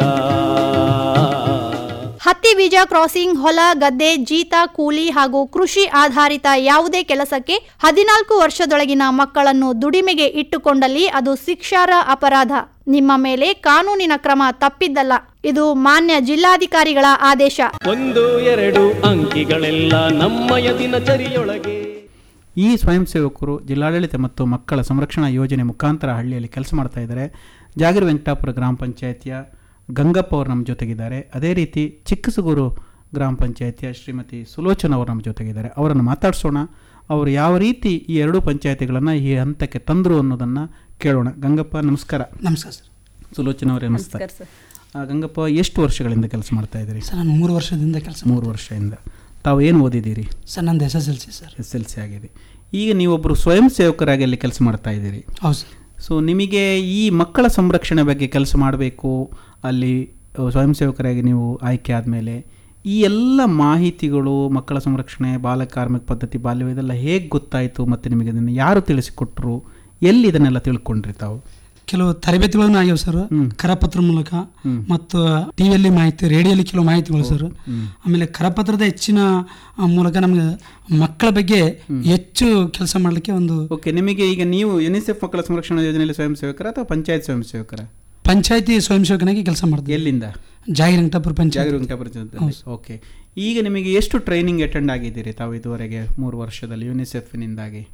ಹತ್ತಿ ಬೀಜ ಕ್ರಾಸಿಂಗ್ ಹೊಲ ಗದ್ದೆ ಜೀತ ಕೂಲಿ ಹಾಗೂ ಕೃಷಿ ಆಧಾರಿತ ಯಾವುದೇ ಕೆಲಸಕ್ಕೆ ಹದಿನಾಲ್ಕು ವರ್ಷದೊಳಗಿನ ಮಕ್ಕಳನ್ನು ದುಡಿಮೆಗೆ ಇಟ್ಟುಕೊಂಡಲ್ಲಿ ಅದು ಶಿಕ್ಷಾರ್ಹ ಅಪರಾಧ ನಿಮ್ಮ ಮೇಲೆ ಕಾನೂನಿನ ಕ್ರಮ ತಪ್ಪಿದ್ದಲ್ಲ ಇದು ಮಾನ್ಯ ಜಿಲ್ಲಾಧಿಕಾರಿಗಳ ಆದೇಶ ಒಂದು ಎರಡು ಅಂಕಿಗಳೆಲ್ಲ ನಮ್ಮಯ ದಿನಚರಿಯೊಳಗೆ ಈ ಸ್ವಯಂ ಸೇವಕರು ಜಿಲ್ಲಾಡಳಿತ ಮತ್ತು ಮಕ್ಕಳ ಸಂರಕ್ಷಣಾ ಯೋಜನೆ ಮುಖಾಂತರ ಹಳ್ಳಿಯಲ್ಲಿ ಕೆಲಸ ಮಾಡ್ತಾ ಇದ್ದಾರೆ ಜಾಗೀರ್ ವೆಂಕಟಾಪುರ ಗ್ರಾಮ ಪಂಚಾಯತಿಯ ಗಂಗಪ್ಪ ಅವರು ನಮ್ಮ ಜೊತೆಗಿದ್ದಾರೆ ಅದೇ ರೀತಿ ಚಿಕ್ಕಸಗೂರು ಗ್ರಾಮ ಪಂಚಾಯತಿಯ ಶ್ರೀಮತಿ ಸುಲೋಚನ ಅವರು ನಮ್ಮ ಜೊತೆಗಿದ್ದಾರೆ ಅವರನ್ನು ಮಾತಾಡಿಸೋಣ ಅವರು ಯಾವ ರೀತಿ ಈ ಎರಡೂ ಪಂಚಾಯತಿಗಳನ್ನು ಈ ಹಂತಕ್ಕೆ ತಂದರು ಅನ್ನೋದನ್ನು ಕೇಳೋಣ ಗಂಗಪ್ಪ ನಮಸ್ಕಾರ ನಮಸ್ಕಾರ ಸರ್ ಸುಲೋಚನ ಅವರೇ ನಮಸ್ಕಾರ ಆ, ಗಂಗಪ್ಪ ಎಷ್ಟು ವರ್ಷಗಳಿಂದ ಕೆಲಸ ಮಾಡ್ತಾ ಇದ್ದೀರಿ ಸರ್ ನಾನು ಮೂರು ವರ್ಷದಿಂದ ಕೆಲಸ ಮೂರು ವರ್ಷದಿಂದ ತಾವು ಏನು ಓದಿದ್ದೀರಿ ಸರ್ ನಂದು S S L C sir S L C ಆಗಿದೆ ಈಗ ನೀವೊಬ್ಬರು ಸ್ವಯಂ ಸೇವಕರಾಗಿ ಅಲ್ಲಿ ಕೆಲಸ ಮಾಡ್ತಾ ಇದ್ದೀರಿ ಹೌದು ಸರ್ ಸೊ ನಿಮಗೆ ಈ ಮಕ್ಕಳ ಸಂರಕ್ಷಣೆ ಬಗ್ಗೆ ಕೆಲಸ ಮಾಡಬೇಕು ಅಲ್ಲಿ ಅಹ್, ಸ್ವಯಂ ಸೇವಕರಾಗಿ ನೀವು ಆಯ್ಕೆ ಆದಮೇಲೆ ಈ ಎಲ್ಲ ಮಾಹಿತಿಗಳು ಮಕ್ಕಳ ಸಂರಕ್ಷಣೆ ಬಾಲಕಾರ್ಮಿಕ ಪದ್ಧತಿ ಬಾಲ್ಯ ಇದೆಲ್ಲ ಹೇಗೆ ಗೊತ್ತಾಯಿತು ಮತ್ತು ನಿಮಗೆ ಇದನ್ನು ಯಾರು ತಿಳಿಸಿಕೊಟ್ರು ಎಲ್ಲಿ ಇದನ್ನೆಲ್ಲ ತಿಳ್ಕೊಂಡ್ರಿ ತಾವು ಕೆಲವು ತರಬೇತಿಗಳನ್ನು ಆಗ್ಯಾವ ಸರ್ ಕರಪತ್ರ ಮೂಲಕ ಮತ್ತು ಟಿವಿಯಲ್ಲಿ ಮಾಹಿತಿ ರೇಡಿಯೋಲಿ ಕೆಲವು ಮಾಹಿತಿಗಳು ಸರ್ ಆಮೇಲೆ ಕರಪತ್ರದ ಹೆಚ್ಚಿನ ಆ, ಮೂಲಕ ನಮಗೆ ಮಕ್ಕಳ ಬಗ್ಗೆ ಹೆಚ್ಚು ಕೆಲಸ ಮಾಡಲಿಕ್ಕೆ ಒಂದು ಓಕೆ ನಿಮಗೆ ಈಗ ನೀವು ಯುನಿಸೆಫ್ ಮಕ್ಕಳ ಸಂರಕ್ಷಣಾ ಯೋಜನೆಯಲ್ಲಿ ಸ್ವಯಂ ಸೇವಕರ ಅಥವಾ ಪಂಚಾಯತ್ ಸ್ವಯಂ ಸೇವಕರ ಪಂಚಾಯತಿ ಸ್ವಯಂ ಸೇವಕನಾಗಿ ಕೆಲಸ ಮಾಡ್ತೀವಿ ಎಲ್ಲಿಂದ ಜಾಗಿರ್ ವೆಂಕಟಾಪುರ ಪಂಚಾಯತ್ ಜಾಗೃತಿ ವೆಂಕಟಾಪುರದಲ್ಲಿ ಓಕೆ ಈಗ ನಿಮಗೆ ಎಷ್ಟು ಟ್ರೈನಿಂಗ್ ಅಟೆಂಡ್ ಆಗಿದ್ದೀರಿ ತಾವು ಇದುವರೆಗೆ ಮೂರು ವರ್ಷದಲ್ಲಿ ಯುನಿಸೆಫ್ನಿಂದಾಗಿ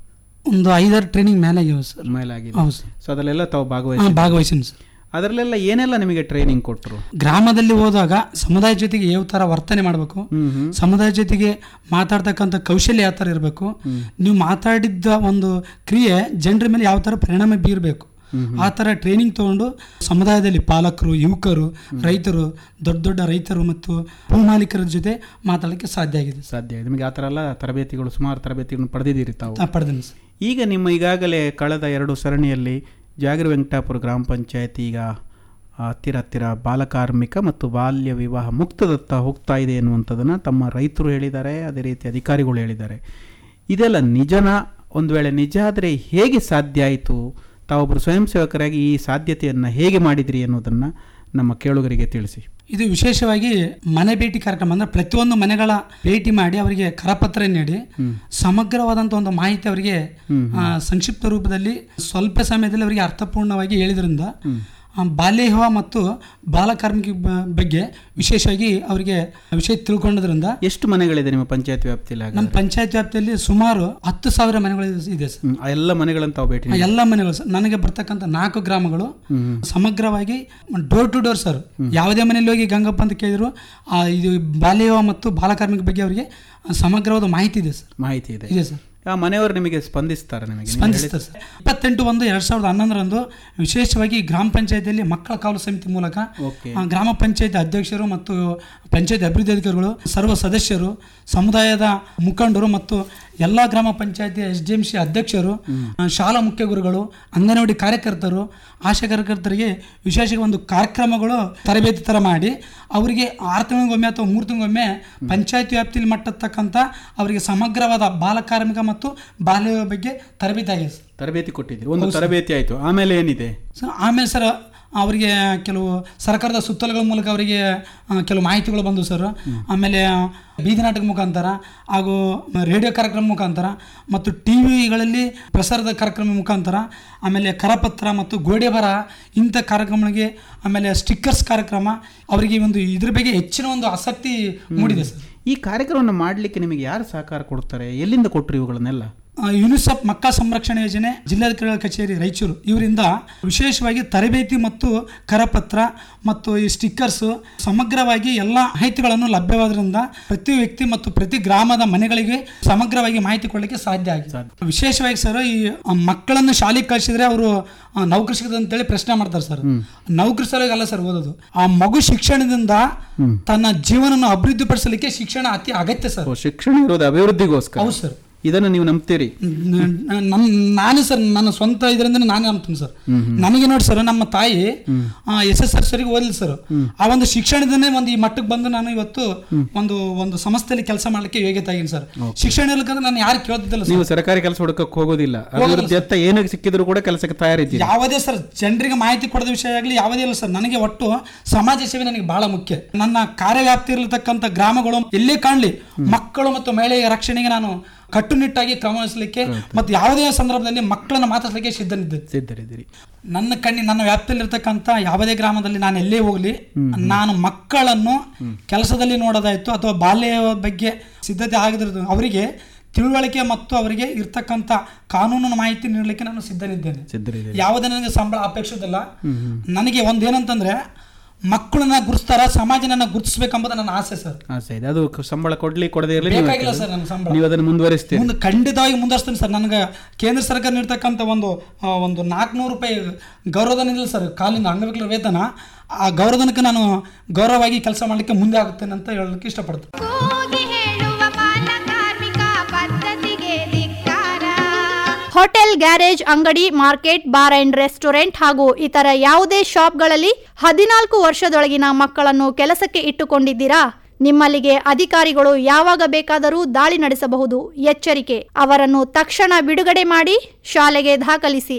ಒಂದು ಐದಾರು ಟ್ರೈನಿಂಗ್ ಮೇಲೆ ಆಗ್ಯಾವ ಸರ್ ಮೇಲಾಗಿದೆ ಹೌದು ಸರ್ ಸೊ ಅದರಲ್ಲೆಲ್ಲ ತಾವು ಹಾ, ಭಾಗವಹಿಸಿ ಭಾಗವಹಿಸೀನಿ ಸರ್ ಅದರಲ್ಲೆಲ್ಲ ಏನೆಲ್ಲ ನಿಮಗೆ ಟ್ರೈನಿಂಗ್ ಕೊಟ್ಟರು ಗ್ರಾಮದಲ್ಲಿ ಹೋದಾಗ ಸಮುದಾಯ ಜೊತೆಗೆ ಯಾವ ಥರ ವರ್ತನೆ ಮಾಡಬೇಕು ಸಮುದಾಯ ಜೊತೆಗೆ ಮಾತಾಡ್ತಕ್ಕಂಥ ಕೌಶಲ್ಯ ಯಾವ ಥರ ಇರಬೇಕು ನೀವು ಮಾತಾಡಿದ್ದ ಒಂದು ಕ್ರಿಯೆ ಜನರ ಮೇಲೆ ಯಾವ ಥರ ಪರಿಣಾಮ ಬೀರಬೇಕು ಆ ಥರ ಟ್ರೈನಿಂಗ್ ತಗೊಂಡು ಸಮುದಾಯದಲ್ಲಿ ಪಾಲಕರು ಯುವಕರು ರೈತರು ದೊಡ್ಡ ದೊಡ್ಡ ರೈತರು ಮತ್ತು ಭೂಮಾಲೀಕರ ಜೊತೆ ಮಾತಾಡಲಿಕ್ಕೆ ಸಾಧ್ಯ ಆಗಿದೆ ಸರ್ ಸಾಧ್ಯ ನಿಮಗೆ ಆ ಥರ ಎಲ್ಲ ತರಬೇತಿಗಳು ಸುಮಾರು ತರಬೇತಿಗಳನ್ನು ಪಡೆದಿದ್ದೀರಿ ತಾವು ಆ, ಪಡೆದೇನೆ ಸರ್ ಈಗ ನಿಮ್ಮ ಈಗಾಗಲೇ ಕಳೆದ ಎರಡು ಸರಣಿಯಲ್ಲಿ ಜಾಗರ ವೆಂಕಟಾಪುರ ಗ್ರಾಮ ಪಂಚಾಯತ್ ಈಗ ಹತ್ತಿರ ಹತ್ತಿರ ಬಾಲಕಾರ್ಮಿಕ ಮತ್ತು ಬಾಲ್ಯ ವಿವಾಹ ಮುಕ್ತದತ್ತ ಹೋಗ್ತಾ ಇದೆ ಎನ್ನುವಂಥದ್ದನ್ನು ತಮ್ಮ ರೈತರು ಹೇಳಿದ್ದಾರೆ ಅದೇ ರೀತಿ ಅಧಿಕಾರಿಗಳು ಹೇಳಿದ್ದಾರೆ ಇದೆಲ್ಲ ನಿಜನ ಒಂದು ವೇಳೆ ನಿಜ ಆದರೆ ಹೇಗೆ ಸಾಧ್ಯ ಆಯಿತು ತಾವೊಬ್ಬರು ಸ್ವಯಂ ಸೇವಕರಾಗಿ ಈ ಸಾಧ್ಯತೆಯನ್ನು ಹೇಗೆ ಮಾಡಿದಿರಿ ಅನ್ನೋದನ್ನು ನಮ್ಮ ಕೇಳುಗರಿಗೆ ತಿಳಿಸಿ ಇದು ವಿಶೇಷವಾಗಿ ಮನೆ ಭೇಟಿ ಕಾರ್ಯಕ್ರಮ ಅಂದ್ರೆ ಪ್ರತಿಯೊಂದು ಮನೆಗಳ ಭೇಟಿ ಮಾಡಿ ಅವರಿಗೆ ಕರಪತ್ರ ನೀಡಿ ಸಮಗ್ರವಾದಂಥ ಒಂದು ಮಾಹಿತಿ ಅವರಿಗೆ ಆ, ಸಂಕ್ಷಿಪ್ತ ರೂಪದಲ್ಲಿ ಸ್ವಲ್ಪ ಸಮಯದಲ್ಲಿ ಅವರಿಗೆ ಅರ್ಥಪೂರ್ಣವಾಗಿ ಹೇಳಿದ್ರಿಂದ ಆ, ಬಾಲ್ಯ ವಿವಾಹ ಮತ್ತು ಬಾಲಕಾರ್ಮಿಕ ಬ- ಬಗ್ಗೆ ವಿಶೇಷವಾಗಿ ಅವರಿಗೆ ವಿಷಯ ತಿಳ್ಕೊಂಡದ್ರಿಂದ ಎಷ್ಟು ಮನೆಗಳಿದೆ ನಿಮ್ಮ ಪಂಚಾಯತ್ ವ್ಯಾಪ್ತಿಯಲ್ಲಿ ನಮ್ಮ ಹಾಗಾದ್ರೆ? ಪಂಚಾಯತ್ ವ್ಯಾಪ್ತಿಯಲ್ಲಿ ಸುಮಾರು ಹತ್ತು ಸಾವಿರ ಮನೆಗಳು ಇದೆ ಸರ್ ಹ್ಮ್, ಆ ಎಲ್ಲ ಮನೆಗಳನ್ನು ತಾವು ಭೇಟಿ ಆ ನೀಡಿ- ಎಲ್ಲ ಮನೆಗಳು ಸರ್ ನನಗೆ ಬರ್ತಕ್ಕಂಥ ನಾಲ್ಕು ಗ್ರಾಮಗಳು ಸಮಗ್ರವಾಗಿ ಡೋರ್ ಟು ಡೋರ್ ಸರ್ ಯಾವುದೇ ಮನೆಯಲ್ಲಿ ಹೋಗಿ ಗಂಗಪ್ಪ ಅಂತ ಕೇಳಿದ್ರು ಆ, ಇದು ಬಾಲ್ಯ ವಿವಾಹ ಮತ್ತು ಬಾಲಕಾರ್ಮಿಕ ಬಗ್ಗೆ ಅವರಿಗೆ ಸಮಗ್ರವಾದ ಮಾಹಿತಿ ಇದೆ ಸರ್ ಮಾಹಿತಿ ಇದೆ ಇದೆ ಸರ್ ಆ ಮನೆಯವರು ನಿಮಗೆ ಸ್ಪಂದಿಸ್ತಾರೆ ನಿಮಗೆ ನೀವು ಸ್ಪಂದಿಸ್ತಾರೆ ಸರ್ ಇಪ್ಪತ್ತೆಂಟು ಒಂದು ಎರಡ್ ಸಾವಿರದ ಹನ್ನೊಂದರಂದು ವಿಶೇಷವಾಗಿ ಗ್ರಾಮ ಪಂಚಾಯತಿಯಲ್ಲಿ ಮಕ್ಕಳ ಕಾವಲು ಸಮಿತಿ ಮೂಲಕ ಓಕೆ. ಆ, ಗ್ರಾಮ ಪಂಚಾಯತ್ ಅಧ್ಯಕ್ಷರು ಮತ್ತು ಪಂಚಾಯತ್ ಅಭಿವೃದ್ಧಿ ಅಧಿಕಾರಿಗಳು ಸರ್ವ ಸದಸ್ಯರು ಸಮುದಾಯದ ಮುಖಂಡರು ಮತ್ತು ಎಲ್ಲ ಗ್ರಾಮ ಪಂಚಾಯತಿ ಎಸ್ ಡಿ ಎಂ ಸಿ ಅಧ್ಯಕ್ಷರು ಆ, ಶಾಲಾ ಮುಖ್ಯ ಗುರುಗಳು ಅಂಗನವಾಡಿ ಕಾರ್ಯಕರ್ತರು ಆಶಾ ಕಾರ್ಯಕರ್ತರಿಗೆ ವಿಶೇಷ ಒಂದು ಕಾರ್ಯಕ್ರಮಗಳು ತರಬೇತಿ ಥರ ಮಾಡಿ ಅವರಿಗೆ ಆರು ತಿಂಗಳಿಗೊಮ್ಮೆ ಅಥವಾ ಮೂರು ತಿಂಗಳಿಗೊಮ್ಮೆ ಪಂಚಾಯತ್ ವ್ಯಾಪ್ತಿಯಲ್ಲಿ ಮಟ್ಟತಕ್ಕಂಥ ಅವರಿಗೆ ಸಮಗ್ರವಾದ ಬಾಲಕಾರ್ಮಿಕ ಮತ್ತು ಬಾಲ್ಯ ಬಗ್ಗೆ ತರಬೇತಿ ಆಗಿದೆ ಸರ್. ತರಬೇತಿ ಕೊಟ್ಟಿದ್ದೀರಿ ಒಂದು ತರಬೇತಿ ಆಯಿತು ಆಮೇಲೆ ಏನಿದೆ ಸರ್ ಆಮೇಲೆ ಸರ್ ಅವರಿಗೆ ಕೆಲವು ಸರ್ಕಾರದ ಸುತ್ತೋಲೆಗಳ ಮೂಲಕ ಅವರಿಗೆ ಆ, ಕೆಲವು ಮಾಹಿತಿಗಳು ಬಂದವು ಸರ್ ಆಮೇಲೆ ಬೀದಿ ನಾಟಕ ಮುಖಾಂತರ ಹಾಗೂ ರೇಡಿಯೋ ಕಾರ್ಯಕ್ರಮ ಮುಖಾಂತರ ಮತ್ತು ಟಿ ವಿಗಳಲ್ಲಿ ಪ್ರಸಾರದ ಕಾರ್ಯಕ್ರಮ ಮುಖಾಂತರ ಆಮೇಲೆ ಕರಪತ್ರ ಮತ್ತು ಗೋಡೆ ಬರ ಇಂಥ ಕಾರ್ಯಕ್ರಮಗಳಿಗೆ ಆಮೇಲೆ ಸ್ಟಿಕ್ಕರ್ಸ್ ಕಾರ್ಯಕ್ರಮ ಅವರಿಗೆ ಒಂದು ಇದ್ರ ಬಗ್ಗೆ ಹೆಚ್ಚಿನ ಒಂದು ಆಸಕ್ತಿ ಮೂಡಿದೆ ಸರ್ ಈ ಕಾರ್ಯಕ್ರಮವನ್ನು ಮಾಡಲಿಕ್ಕೆ ನಿಮಗೆ ಯಾರು ಸಹಕಾರ ಕೊಡ್ತಾರೆ ಎಲ್ಲಿಂದ ಕೊಟ್ಟರು ಇವುಗಳನ್ನೆಲ್ಲ ಆ, ಯುನಿಸೆಫ್ ಮಕ್ಕಳ ಸಂರಕ್ಷಣೆ ಯೋಜನೆ ಜಿಲ್ಲಾಧಿಕಾರಿಗಳ ಕಚೇರಿ ರಾಯಚೂರು ಇವರಿಂದ ವಿಶೇಷವಾಗಿ ತರಬೇತಿ ಮತ್ತು ಕರಪತ್ರ ಮತ್ತು ಈ ಸ್ಟಿಕ್ಕರ್ಸ್ ಸಮಗ್ರವಾಗಿ ಎಲ್ಲ ಮಾಹಿತಿಗಳನ್ನು ಲಭ್ಯವಾದ್ರಿಂದ ಪ್ರತಿ ವ್ಯಕ್ತಿ ಮತ್ತು ಪ್ರತಿ ಗ್ರಾಮದ ಮನೆಗಳಿಗೆ ಸಮಗ್ರವಾಗಿ ಮಾಹಿತಿ ಕೊಡಲಿಕ್ಕೆ ಸಾಧ್ಯ ಆಗಿದೆ ವಿಶೇಷವಾಗಿ ಸರ್ ಈ ಆ, ಮಕ್ಕಳನ್ನು ಶಾಲೆಗೆ ಕಳಿಸಿದ್ರೆ ಅವರು ನೌಕರಿ ಸಿಗದ ಅಂತೇಳಿ ಪ್ರಶ್ನೆ ಮಾಡ್ತಾರೆ ಸರ್ ನೌಕರಿ ಸಲುವಾಗಿ ಅಲ್ಲ ಸರ್ ಓದೋದು ಆ ಮಗು ಶಿಕ್ಷಣದಿಂದ ತನ್ನ ಜೀವನವನ್ನು ಅಭಿವೃದ್ಧಿಪಡಿಸಲಿಕ್ಕೆ ಶಿಕ್ಷಣ ಅತಿ ಅಗತ್ಯ ಸರ್ ಓ, ಶಿಕ್ಷಣ ಇರೋದು ಅಭಿವೃದ್ಧಿಗೋಸ್ಕರ ಹೌದು ಸರ್ ಇದನ್ನು ನೀವು ನಂಬ್ತೀರಿ ನನ್ನ ನಾನು ಸರ್ ನನ್ನ ಸ್ವಂತ ಇದರಿಂದ ನಾನೇ ನಂಬ್ತೀನಿ ಸರ್ ನನಗೆ ನೋಡಿ ಸರ್ ನಮ್ಮ ತಾಯಿ ಎಸ್ ಎಸ್ ಎಲ್ ಸರಿಗೆ ಓದಿಲ್ಲ ಸರ್ ಆ ಒಂದು ಶಿಕ್ಷಣದಿಂದನೇ ಒಂದು ಈ ಮಟ್ಟಕ್ಕೆ ಬಂದು ನಾನು ಇವತ್ತು ಒಂದು ಒಂದು ಸಂಸ್ಥೆಯಲ್ಲಿ ಕೆಲಸ ಮಾಡ್ಲಿಕ್ಕೆ ಯೋಗ್ಯತೆ ಆಗಿನಿ ಸರ್ ಶಿಕ್ಷಣ ಇರ್ಲಿಕ್ಕಂದ್ರೆ ನಾನು ಯಾರು ಕೇಳ್ತಿದ್ದಿಲ್ಲ ನೀವು ಸರ್ ಸರ್ಕಾರಿ ಕೆಲಸ ಹುಡುಕಕ್ಕೆ ಹೋಗೋದಿಲ್ಲ ಅಭಿವೃದ್ಧಿ ಅತ್ತ ಏನಕ್ಕೆ ಸಿಕ್ಕಿದ್ರು ಕೂಡ ಕೆಲಸಕ್ಕೆ ತಯಾರಿದ್ದೀರಿ ಯಾವುದೇ ಸರ್ ಜನರಿಗೆ ಮಾಹಿತಿ ಕೊಡದ ವಿಷಯ ಆಗಲಿ ಯಾವುದೇ ಇಲ್ಲ ಸರ್ ನನಗೆ ಒಟ್ಟು ಸಮಾಜ ಸೇವೆ ನನಗೆ ಬಹಳ ಮುಖ್ಯ ನನ್ನ ಕಾರ್ಯವ್ಯಾಪ್ತಿ ಇರತಕ್ಕಂಥ ಗ್ರಾಮಗಳು ಎಲ್ಲೇ ಕಾಣಲಿ ಮಕ್ಕಳು ಮತ್ತು ಮಹಿಳೆಯ ರಕ್ಷಣೆಗೆ ನಾನು ಕಟ್ಟುನಿಟ್ಟಾಗಿ ಕ್ರಮ ವಹಿಸಲಿಕ್ಕೆ ಮತ್ತು ಯಾವುದೇ ಸಂದರ್ಭದಲ್ಲಿ ಮಕ್ಕಳನ್ನು ಮಾತಾಡ್ಲಿಕ್ಕೆ ಸಿದ್ಧನಿದ್ದೆ ಸಿದ್ಧರಿದ್ದೀರಿ ನನ್ನ ಕಣ್ಣಿ ನನ್ನ ವ್ಯಾಪ್ತಿಯಲ್ಲಿರ್ತಕ್ಕಂಥ ಯಾವುದೇ ಗ್ರಾಮದಲ್ಲಿ ನಾನು ಎಲ್ಲೇ ಹೋಗಲಿ ನಾನು ಮಕ್ಕಳನ್ನು ಕೆಲಸದಲ್ಲಿ ನೋಡೋದಾಯ್ತು ಅಥವಾ ಬಾಲ್ಯ ಬಗ್ಗೆ ಸಿದ್ಧತೆ ಆಗದಿರೋದು ಅವರಿಗೆ ತಿಳುವಳಿಕೆ ಮತ್ತು ಅವರಿಗೆ ಇರ್ತಕ್ಕಂಥ ಕಾನೂನಿನ ಮಾಹಿತಿ ನೀಡಲಿಕ್ಕೆ ನಾನು ಸಿದ್ಧನಿದ್ದೇನೆ ಸಿದ್ಧರಿದ್ದೀರಿ ಯಾವುದೇ ನನಗೆ ಸಂಬಳ ಅಪೇಕ್ಷಿಸಿಲ್ಲ ನನಗೆ ಒಂದೇನಂತಂದ್ರೆ ಮಕ್ಕಳನ್ನ ಗುರುತಿಸ್ತಾರ ಸಮಾಜ ನನ್ನ ಗುರುತಿಸ್ಬೇಕೆಂಬುದು ನನ್ನ ಆಸೆ ಸರ್ ಆಸೆ ಇದೆ ಅದು ಕ- ಸಂಬಳ ಕೊಡ್ಲಿ ಕೊಡದೇ ಇರಲಿ ನೀವು ಬೇಕಾಗಿಲ್ಲ ಹಾಕಿದ್ರೆ ಸರ್ ನನ್ನ ಸಂಬಳ ನೀವು ಅದನ್ನು ಮುಂದುವರಿಸ್ತೀರಿ ಮುಂದೆ ಖಂಡಿತವಾಗಿ ಮುಂದುವರಿಸ್ತೀನಿ ಸರ್ ನನಗೆ ಕೇಂದ್ರ ಸರ್ಕಾರ ನೀಡ್ತಕ್ಕಂಥ ಒಂದು ಆ, ಒಂದು ನಾಲ್ಕುನೂರು ರೂಪಾಯಿ ಗೌರವಧನ ಇಲ್ಲ ಸರ್ ಕಾಲಿನ ಅಂಗವಿಕಲರ ವೇತನ ಆ ಗೌರವಧನಕ್ಕೆ ನಾನು ಗೌರವವಾಗಿ ಕೆಲಸ ಮಾಡಲಿಕ್ಕೆ ಮುಂದೆ ಆಗುತ್ತೇನೆ ಅಂತ ಹೇಳಲಿಕ್ಕೆ ಇಷ್ಟಪಡ್ತೀನಿ ಕೂಗಿ ಹೇಳುವ ಬಾಲಕಾರ್ಮಿಕ ಪದ್ಧತಿಗೆ ಧಿಕ್ಕಾರ ಹೋಟೆಲ್ ಗ್ಯಾರೇಜ್ ಅಂಗಡಿ ಮಾರ್ಕೆಟ್ ಬಾರ್ ಅಂಡ್ ರೆಸ್ಟೋರೆಂಟ್ ಹಾಗೂ ಇತರ ಯಾವುದೇ ಶಾಪ್ಗಳಲ್ಲಿ ಹದಿನಾಲ್ಕು ವರ್ಷದೊಳಗಿನ ಮಕ್ಕಳನ್ನು ಕೆಲಸಕ್ಕೆ ಇಟ್ಟುಕೊಂಡಿದ್ದೀರಾ ನಿಮ್ಮಲ್ಲಿಗೆ ಅಧಿಕಾರಿಗಳು ಯಾವಾಗ ಬೇಕಾದರೂ ದಾಳಿ ನಡೆಸಬಹುದು ಎಚ್ಚರಿಕೆ ಅವರನ್ನು ತಕ್ಷಣ ಬಿಡುಗಡೆ ಮಾಡಿ ಶಾಲೆಗೆ ದಾಖಲಿಸಿ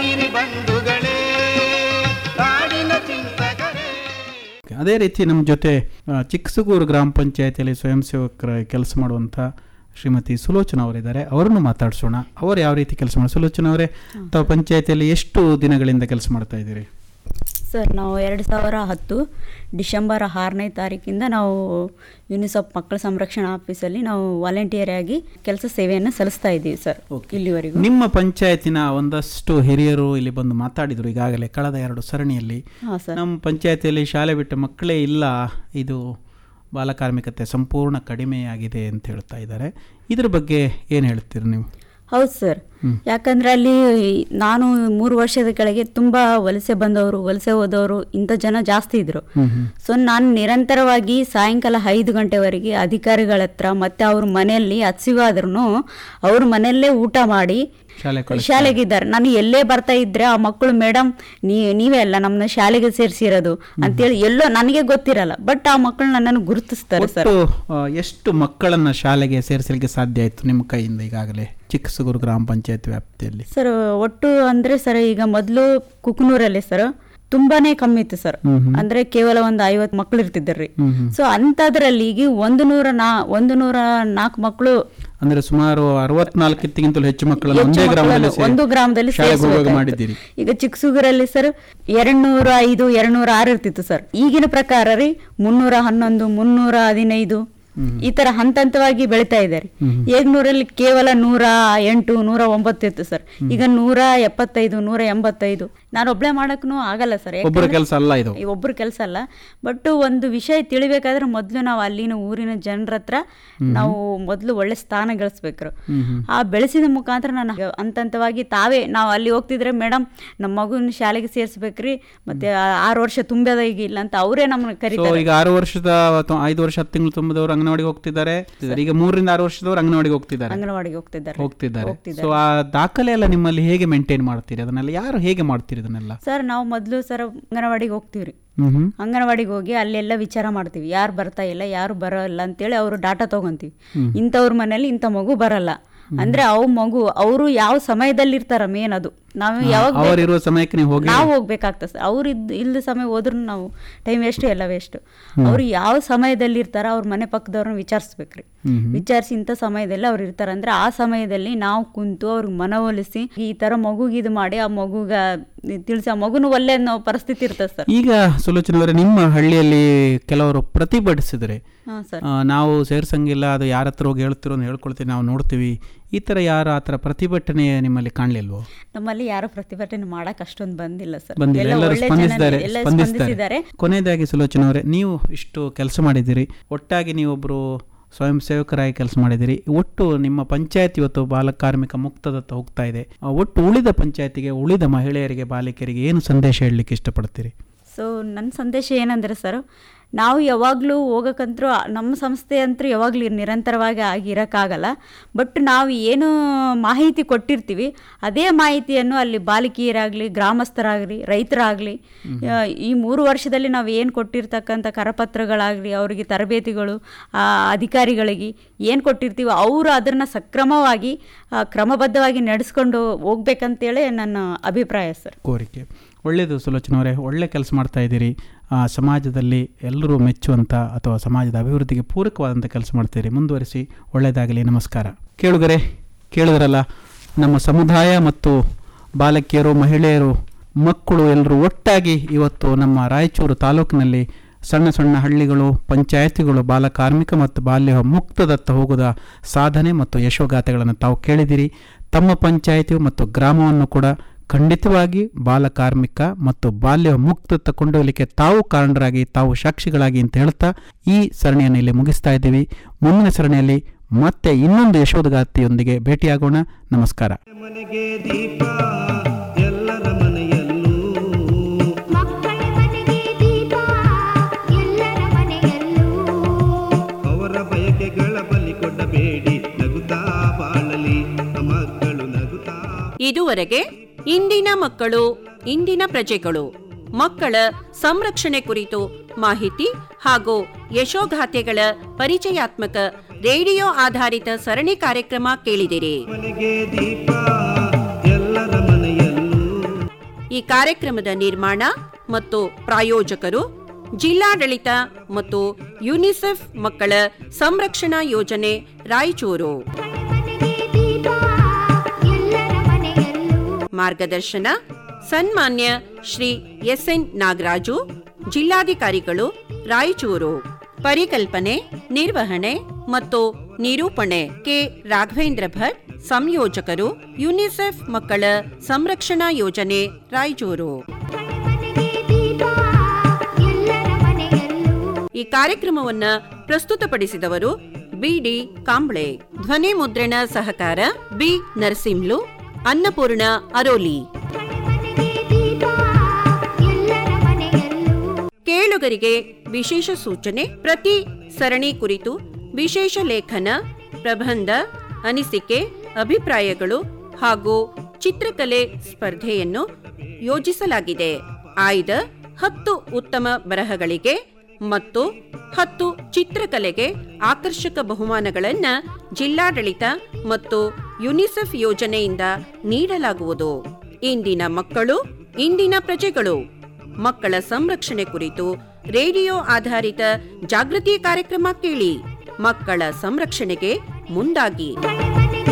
ಅದೇ ರೀತಿ ನಮ್ಮ ಜೊತೆ ಆ, ಚಿಕ್ಕಸಗೂರು ಗ್ರಾಮ ಪಂಚಾಯತಿಯಲ್ಲಿ ಸ್ವಯಂ ಸೇವಕರ ಕೆಲಸ ಮಾಡುವಂಥ ಶ್ರೀಮತಿ ಸುಲೋಚನಾ ಅವರಿದ್ದಾರೆ ಅವರನ್ನು ಮಾತಾಡಿಸೋಣ ಅವರು ಯಾವ ರೀತಿ ಕೆಲಸ ಮಾಡಿ ಸುಲೋಚನಾ ಅವರೇ ತಾವು ಪಂಚಾಯತಿಯಲ್ಲಿ ಎಷ್ಟು ದಿನಗಳಿಂದ ಕೆಲಸ ಮಾಡ್ತಾ ಇದ್ದೀರಿ ಸರ್ ನಾವು ಎರಡು ಸಾವಿರ ಹತ್ತು ಡಿಸೆಂಬರ್ ಆರನೇ ತಾರೀಕಿಂದ ನಾವು ಯುನಿಸೆಫ್ ಮಕ್ಕಳ ಸಂರಕ್ಷಣಾ ಆಫೀಸಲ್ಲಿ ನಾವು ವಾಲಂಟಿಯರ್ ಆಗಿ ಕೆಲಸ ಸೇವೆಯನ್ನು ಸಲ್ಲಿಸ್ತಾ ಇದ್ದೀವಿ ಸರ್ ಇಲ್ಲಿವರೆಗೂ ನಿಮ್ಮ ಪಂಚಾಯತಿನ ಒಂದಷ್ಟು ಹಿರಿಯರು ಇಲ್ಲಿ ಬಂದು ಮಾತಾಡಿದರು ಈಗಾಗಲೇ ಕಳೆದ ಎರಡು ಸರಣಿಯಲ್ಲಿ ಹಾಂ ಸರ್ ನಮ್ಮ ಪಂಚಾಯತಿಯಲ್ಲಿ ಶಾಲೆ ಬಿಟ್ಟ ಮಕ್ಕಳೇ ಇಲ್ಲ ಇದು ಬಾಲಕಾರ್ಮಿಕತೆ ಸಂಪೂರ್ಣ ಕಡಿಮೆಯಾಗಿದೆ ಅಂತ ಹೇಳ್ತಾ ಇದ್ದಾರೆ ಇದ್ರ ಬಗ್ಗೆ ಏನು ಹೇಳ್ತೀರಿ ನೀವು ಹೌದು ಸರ್ ಯಾಕಂದ್ರೆ ಅಲ್ಲಿ ನಾನು ಮೂರು ವರ್ಷದ ಕೆಳಗೆ ತುಂಬ ವಲಸೆ ಬಂದವರು ವಲಸೆ ಹೋದವರು ಇಂಥ ಜನ ಜಾಸ್ತಿ ಇದ್ರು ಸೊ ನಾನು ನಿರಂತರವಾಗಿ ಸಾಯಂಕಾಲ ಐದು ಗಂಟೆವರೆಗೆ ಅಧಿಕಾರಿಗಳ ಹತ್ರ ಮತ್ತೆ ಅವ್ರ ಮನೆಯಲ್ಲಿ ಹಸಿವಾದ್ರೂ ಅವ್ರ ಮನೆಯಲ್ಲೇ ಊಟ ಮಾಡಿ ಶಾಲೆ ಶಾಲೆಗಿದ್ದಾರೆ ನಾನು ಎಲ್ಲೇ ಬರ್ತಾ ಇದ್ರೆ ಆ ಮಕ್ಕಳು ಮೇಡಮ್ ನೀ ನೀವೇ ಅಲ್ಲ ನಮ್ಮನ್ನ ಶಾಲೆಗೆ ಸೇರಿಸಿರೋದು ಅಂತೇಳಿ ಎಲ್ಲೋ ನನಗೆ ಗೊತ್ತಿರಲ್ಲ ಬಟ್ ಆ ಮಕ್ಕಳು ನನ್ನನ್ನು ಗುರುತಿಸ್ತಾರೆ ಸರ್ ಒಟ್ಟು ಆ, ಎಷ್ಟು ಮಕ್ಕಳನ್ನ ಶಾಲೆಗೆ ಸೇರಿಸಲಿಕ್ಕೆ ಸಾಧ್ಯ ಆಯಿತು ನಿಮ್ಮ ಕೈಯಿಂದ ಈಗಾಗಲೇ ಚಿಕ್ಕಸೂರು ಗ್ರಾಮ ಪಂಚಾಯತ್ ವ್ಯಾಪ್ತಿಯಲ್ಲಿ ಸರ್ ಒಟ್ಟು ಅಂದ್ರೆ ಸರ್ ಈಗ ಮೊದಲು ಕುಕ್ನೂರಲ್ಲಿ ಸರ್ ತುಂಬಾನೇ ಕಮ್ಮಿ ಇತ್ತು ಸರ್ ಅಂದ್ರೆ ಕೇವಲ ಒಂದು ಐವತ್ತು ಮಕ್ಕಳು ಇರ್ತಿದ್ದರ್ರಿ ಸೊ ಅಂತದ್ರಲ್ಲಿ ಈಗ ಒಂದು ನೂರ ನಾ ಒಂದು ನೂರ ನಾಲ್ಕು ಮಕ್ಕಳು ಅಂದ್ರೆ ಸುಮಾರು ಅರವತ್ನಾಲ್ಕಿಂತಲೂ ಹೆಚ್ಚು ಮಕ್ಕಳನ್ನು ಹೆಚ್ಚು ಒಂದೇ ಗ್ರಾಮದಲ್ಲಿ ಮಕ್ಕಳನ್ನು ಒಂದು ಗ್ರಾಮದಲ್ಲಿ ಶಾಲೆಗೆ ಹೋಗುವಾಗ ಸೇರಿಸ್ಬೇಕಾಯ್ತು. ಮಾಡಿದ್ದೀರಿ ಈಗ ಚಿಕ್ಕಸುಗರಲ್ಲಿ ಸರ್ ಎರಡ್ ನೂರ ಐದು ಎರಡ್ ನೂರ ಆರು ಇರ್ತಿತ್ತು ಸರ್ ಈಗಿನ ಪ್ರಕಾರ ರೀ ಮುನ್ನೂರ ಹನ್ನೊಂದು ಮುನ್ನೂರ ಹದಿನೈದು ಈ ತರ ಹಂತ ಹಂತವಾಗಿ ಬೆಳಿತಾ ಇದ್ದಾರೆ ಏಗ್ನೂರಲ್ಲಿ ಕೇವಲ ನೂರ ಎಂಟು ನೂರ ಒಂಬತ್ತು ಇತ್ತು ಸರ್ ಈಗ ನೂರ ಎಪ್ಪತ್ತೈದು ನೂರ ಎಂಬತ್ತೈದು ನಾನು ಒಬ್ಳೆ ಮಾಡಕ್ಕೂ ಆಗಲ್ಲ ಸರ್ ಒಬ್ಬರ ಕೆಲಸ ಅಲ್ಲ ಇದು ಒಬ್ಬರ ಕೆಲಸ ಅಲ್ಲ ಬಟ್ ಒಂದು ವಿಷಯ ತಿಳಿಬೇಕಾದ್ರೆ ಮೊದಲು ನಾವು ಅಲ್ಲಿನ ಊರಿನ ಜನರ ಹತ್ರ ನಾವು ಮೊದಲು ಒಳ್ಳೆ ಸ್ಥಾನ ಗಳಿಸ್ಬೇಕು ಆ ಬೆಳೆಸಿದ ಮುಖಾಂತರ ನಾನು ಹಂತ ಹಂತವಾಗಿ ತಾವೇ ನಾವು ಅಲ್ಲಿ ಹೋಗ್ತಿದ್ರೆ ಮೇಡಮ್ ನಮ್ಮ ಮಗುನ ಶಾಲೆಗೆ ಸೇರಿಸ್ಬೇಕ್ರಿ ಮತ್ತೆ ಆ- ಆರು ವರ್ಷ ತುಂಬ್ಯದ ಈಗ ಇಲ್ಲ ಅಂತ ಅವರೇ ನಮ್ಮನ್ನ ಸೊ ಕರೀತಾರೆ ಈಗ ಆರು ವರ್ಷದ ಅಥವಾ ಐದು ವರ್ಷ ಹತ್ತು ತಿಂಗಳು ತುಂಬಿದವರು ಅಂಗನವಾಡಿಗೆ ಹೋಗ್ತಿದ್ದಾರೆ ಈಗ ಮೂರರಿಂದ ಆರು ವರ್ಷದವರು ಅಂಗನವಾಡಿಗೆ ಹೋಗ್ತಿದ್ದಾರೆ ಅಂಗನವಾಡಿಗೆ ಹೋಗ್ತಿದ್ದಾರೆ ಹೋಗ್ತಿದ್ದಾರೆ ಸೊ ಆ ದಾಖಲೆ ಎಲ್ಲ ನಿಮ್ಮಲ್ಲಿ ಹೇಗೆ ಮೇಂಟೈನ್ ಮಾಡ್ತೀರಿ ಅದನ್ನೆಲ್ಲ ಯಾರು ಹೇಗೆ ಮಾಡ್ತೀರಿ ಇದನ್ನೆಲ್ಲ ಸರ್ ನಾವು ಮೊದಲು ಸರ್ ಅಂಗನವಾಡಿಗೆ ಹೋಗ್ತೀವ್ರಿ ಹ್ಮ್ ಅಂಗನವಾಡಿಗೆ ಹೋಗಿ ಅಲ್ಲೆಲ್ಲ ವಿಚಾರ ಮಾಡ್ತೀವಿ ಯಾರು ಬರ್ತಾ ಇಲ್ಲ ಯಾರು ಬರೋಲ್ಲ ಅಂತೇಳಿ ಅವರು ಡಾಟಾ ತಗೊಂತೀವಿ ಇಂಥವ್ರ ಮನೇಲಿ ಇಂಥ ಮಗು ಬರಲ್ಲ ಅಂದ್ರೆ ಅವ್ ಮಗು ಅವರು ಯಾವ ಸಮಯದಲ್ಲಿ ಇರ್ತಾರ ಮೇನ್ ಅದು ನಾವು ಯಾವಾಗ ಬೇಕು- ಅವರಿರುವ ಸಮಯಕ್ಕೆ ನೀವು ಹೋಗಿ ನಾವು ಹೋಗ್ಬೇಕಾಗ್ತದೆ ಸರ್ ಅವ್ರು ಇದ್ ಇಲ್ದ ಸಮಯ ಹೋದ್ರೂ ನಾವು ಟೈಮ್ ವೇಸ್ಟ್ ಎಲ್ಲ ವೇಸ್ಟ್ ಅವ್ರು ಯಾವ ಸಮಯದಲ್ಲಿ ಇರ್ತಾರ ಅವ್ರ ಮನೆ ಪಕ್ಕದವ್ರನ್ನ ವಿಚಾರಿಸ್ಬೇಕ್ರಿ ವಿಚಾರಿಸಿ ಇಂಥ ಸಮಯದಲ್ಲಿ ಅವ್ರು ಇರ್ತಾರ ಅಂದ್ರೆ ಆ ಸಮಯದಲ್ಲಿ ನಾವು ಕುಂತು ಅವ್ರಿಗೆ ಮನವೊಲಿಸಿ ಈ ತರ ಮಗುಗೆ ಇದು ಮಾಡಿ ಆ ಮಗುಗ ತಿಳಿಸಿ ಆ ಮಗುನು ಒಳ್ಳೆ ಅನ್ನೋ ಪರಿಸ್ಥಿತಿ ಇರ್ತದೆ ಸರ್ ಈಗ ಸುಲೋಚನ ಅವರೇ ನಿಮ್ಮ ಹಳ್ಳಿಯಲ್ಲಿ ಕೆಲವರು ಪ್ರತಿಭಟಿಸಿದರೆ ಹಾ ಸರ್ ಆ, ನಾವು ಸೇರ್ಸಂಗಿಲ್ಲ ಅದು ಯಾರ ಹತ್ರ ಹೋಗಿ ಹೇಳ್ತಿರೋ ಅಂತ ಹೇಳ್ಕೊಳ್ತೀವಿ ನಾವು ನೋಡ್ತೀವಿ ಈ ಥರ ಯಾರು ಆ ಥರ ಪ್ರತಿಭಟನೆ ನಿಮ್ಮಲ್ಲಿ ಕಾಣಲಿಲ್ವೋ ನಮ್ಮಲ್ಲಿ ಯಾರು ಪ್ರತಿಭಟನೆ ಮಾಡಕ್ ಅಷ್ಟೊಂದು ಬಂದಿಲ್ಲ ಸರ್ ಬಂದಿಲ್ಲ ಎಲ್ಲ ಎಲ್ಲರೂ ಒಳ್ಳೆ ಸ್ಪಂದಿಸಿದ್ದಾರೆ ಜನ ಎಲ್ಲ ಸ್ಪಂದಿಸಿದ್ದಾರೆ ಸ್ಪಂದಿಸಿದ್ದಾರೆ ಕೊನೆಯದಾಗಿ ಸುಲೋಚನ ಅವರೇ ನೀವು ಇಷ್ಟು ಕೆಲಸ ಮಾಡಿದ್ದೀರಿ ಒಟ್ಟಾಗಿ ನೀವೊಬ್ಬರು ಸ್ವಯಂ ಸೇವಕರಾಗಿ ಕೆಲಸ ಮಾಡಿದ್ದೀರಿ ಒಟ್ಟು ನಿಮ್ಮ ಪಂಚಾಯತ್ ಇವತ್ತು ಬಾಲಕಾರ್ಮಿಕ ಮುಕ್ತದತ್ತ ಹೋಗ್ತಾ ಇದೆ ಆ ಒಟ್ಟು ಉಳಿದ ಪಂಚಾಯತಿಗೆ ಉಳಿದ ಮಹಿಳೆಯರಿಗೆ ಬಾಲಿಕರಿಗೆ ಏನು ಸಂದೇಶ ಹೇಳಲಿಕ್ಕೆ ಇಷ್ಟಪಡ್ತೀರಿ ಸೊ ನನ್ನ ಸಂದೇಶ ಏನಂದ್ರೆ ಸರ್ ನಾವು ಯಾವಾಗಲೂ ಹೋಗಕ್ಕಂತರೂ ನಮ್ಮ ಸಂಸ್ಥೆ ಅಂತೂ ಯಾವಾಗಲೂ ನಿರಂತರವಾಗಿ ಆಗಿರೋಕ್ಕಾಗಲ್ಲ ಬಟ್ ನಾವು ಏನು ಮಾಹಿತಿ ಕೊಟ್ಟಿರ್ತೀವಿ ಅದೇ ಮಾಹಿತಿಯನ್ನು ಅಲ್ಲಿ ಬಾಲಕಿಯರಾಗಲಿ ಗ್ರಾಮಸ್ಥರಾಗಲಿ ರೈತರಾಗಲಿ ಈ ಮೂರು ವರ್ಷದಲ್ಲಿ ನಾವು ಏನು ಕೊಟ್ಟಿರ್ತಕ್ಕಂಥ ಕರಪತ್ರಗಳಾಗಲಿ ಅವರಿಗೆ ತರಬೇತಿಗಳು ಆ, ಅಧಿಕಾರಿಗಳಿಗೆ ಏನು ಕೊಟ್ಟಿರ್ತೀವಿ ಅವರು ಅದನ್ನು ಸಕ್ರಮವಾಗಿ ಆ, ಕ್ರಮಬದ್ಧವಾಗಿ ನಡೆಸ್ಕೊಂಡು ಹೋಗ್ಬೇಕಂತೇಳಿ ನನ್ನ ಅಭಿಪ್ರಾಯ ಸರ್ ಕೋರಿಕೆ ಒಳ್ಳೆಯದು ಸುಲೋಚನ ಅವರೇ ಒಳ್ಳೆ ಕೆಲಸ ಮಾಡ್ತಾ ಇದ್ದೀರಿ ಆ, ಸಮಾಜದಲ್ಲಿ ಎಲ್ಲರೂ ಮೆಚ್ಚುವಂಥ ಅಥವಾ ಸಮಾಜದ ಅಭಿವೃದ್ಧಿಗೆ ಪೂರಕವಾದಂಥ ಕೆಲಸ ಮಾಡ್ತೀರಿ ಮುಂದುವರಿಸಿ ಒಳ್ಳೆಯದಾಗಲಿ ನಮಸ್ಕಾರ ಕೇಳುಗರೆ ಕೇಳಿದ್ರಲ್ಲ ನಮ್ಮ ಸಮುದಾಯ ಮತ್ತು ಬಾಲಕಿಯರು ಮಹಿಳೆಯರು ಮಕ್ಕಳು ಎಲ್ಲರೂ ಒಟ್ಟಾಗಿ ಇವತ್ತು ನಮ್ಮ ರಾಯಚೂರು ತಾಲೂಕಿನಲ್ಲಿ ಸಣ್ಣ ಸಣ್ಣ ಹಳ್ಳಿಗಳು ಪಂಚಾಯತಿಗಳು ಬಾಲಕಾರ್ಮಿಕ ಮತ್ತು ಬಾಲ್ಯ ಮುಕ್ತದತ್ತ ಹೋಗುವ ಸಾಧನೆ ಮತ್ತು ಯಶೋಗಾಥೆಗಳನ್ನು ತಾವು ಕೇಳಿದಿರಿ ತಮ್ಮ ಪಂಚಾಯಿತಿ ಮತ್ತು ಗ್ರಾಮವನ್ನು ಕೂಡ ಖಂಡಿತವಾಗಿ ಬಾಲಕಾರ್ಮಿಕ ಮತ್ತು ಬಾಲ್ಯ ಮುಕ್ತತ್ತ ಕೊಂಡೊಯ್ಯಲಿಕ್ಕೆ ತಾವು ಕಾರಣರಾಗಿ ತಾವು ಸಾಕ್ಷಿಗಳಾಗಿ ಅಂತ ಹೇಳ್ತಾ ಈ ಸರಣಿಯನ್ನು ಇಲ್ಲಿ ಮುಗಿಸ್ತಾ ಇದ್ದೀವಿ ಮುಂದಿನ ಸರಣಿಯಲ್ಲಿ ಮತ್ತೆ ಇನ್ನೊಂದು ಯಶೋದಗಾತಿಯೊಂದಿಗೆ ಭೇಟಿಯಾಗೋಣ ನಮಸ್ಕಾರ ಮನೆಗೆ ದೀಪ ಎಲ್ಲರ ಮನೆಯಲ್ಲೂ ಮಕ್ಕಳ ಮನೆಗೆ ದೀಪ ಎಲ್ಲರ ಮನೆಯಲ್ಲೂ ಅವರ ಬಯಕೆಗಳ ಬಲಿ ಕೊಡಬೇಡಿ ನಗುತ್ತಾ ಬಾಳಲಿ ಮಕ್ಕಳು ನಗುತ್ತಾ ಇದುವರೆಗೆ ಇಂದಿನ ಮಕ್ಕಳು ಇಂದಿನ ಪ್ರಜೆಗಳು ಮಕ್ಕಳ ಸಂರಕ್ಷಣೆ ಕುರಿತು ಮಾಹಿತಿ ಹಾಗೂ ಯಶೋಗಾಥೆಗಳ ಪರಿಚಯಾತ್ಮಕ ರೇಡಿಯೋ ಆಧಾರಿತ ಸರಣಿ ಕಾರ್ಯಕ್ರಮ ಕೇಳಿದಿರಿ ಮನೆಗೆ ದೀಪ ಎಲ್ಲರ ಮನೆಯಲ್ಲೂ ಈ ಕಾರ್ಯಕ್ರಮದ ನಿರ್ಮಾಣ ಮತ್ತು ಪ್ರಾಯೋಜಕರು ಜಿಲ್ಲಾಡಳಿತ ಮತ್ತು ಯುನಿಸೆಫ್ ಮಕ್ಕಳ ಸಂರಕ್ಷಣಾ ಯೋಜನೆ ರಾಯಚೂರು ಮನೆಗೆ ದೀಪ ಎಲ್ಲರ ಮನೆಯಲ್ಲೂ ಮಾರ್ಗದರ್ಶನ ಸನ್ಮಾನ್ಯ ಶ್ರೀ ಎಸ್ ಎನ್ ನಾಗರಾಜು ಜಿಲ್ಲಾಧಿಕಾರಿಗಳು ರಾಯಚೂರು ಪರಿಕಲ್ಪನೆ ನಿರ್ವಹಣೆ ಮತ್ತು ನಿರೂಪಣೆ ಕೆ ರಾಘವೇಂದ್ರ ಭಟ್ ಸಂಯೋಜಕರು ಯುನಿಸೆಫ್ ಮಕ್ಕಳ ಸಂರಕ್ಷಣಾ ಯೋಜನೆ ರಾಯಚೂರು ಈ ಕಾರ್ಯಕ್ರಮವನ್ನ ಪ್ರಸ್ತುತಪಡಿಸಿದವರು ಬಿಡಿ ಕಾಂಬ್ಳೆ ಧ್ವನಿ ಮುದ್ರಣ ಸಹಕಾರ ಬಿ ನರಸಿಂಹ್ಲು ಅನ್ನಪೂರ್ಣ ಅರೋಲಿ ಕೇಳುಗರಿಗೆ ವಿಶೇಷ ಸೂಚನೆ ಪ್ರತಿ ಸರಣಿ ಕುರಿತು ವಿಶೇಷ ಲೇಖನ ಪ್ರಬಂಧ ಅನಿಸಿಕೆ ಅಭಿಪ್ರಾಯಗಳು ಹಾಗೂ ಚಿತ್ರಕಲೆ ಸ್ಪರ್ಧೆಯನ್ನು ಯೋಜಿಸಲಾಗಿದೆ ಆಯ್ದ ಹತ್ತು ಉತ್ತಮ ಬರಹಗಳಿಗೆ ಮತ್ತು ಹತ್ತು ಚಿತ್ರಕಲೆಗೆ ಆಕರ್ಷಕ ಬಹುಮಾನಗಳನ್ನ ಜಿಲ್ಲಾಡಳಿತ ಮತ್ತು ಯುನಿಸೆಫ್ ಯೋಜನೆಯಿಂದ ನೀಡಲಾಗುವುದು ಇಂದಿನ ಮಕ್ಕಳು ಇಂದಿನ ಪ್ರಜೆಗಳು ಮಕ್ಕಳ ಸಂರಕ್ಷಣೆ ಕುರಿತು ರೇಡಿಯೋ ಆಧಾರಿತ ಜಾಗೃತಿ ಕಾರ್ಯಕ್ರಮ ಕೇಳಿ ಮಕ್ಕಳ ಸಂರಕ್ಷಣೆಗೆ ಮುಂದಾಗಿ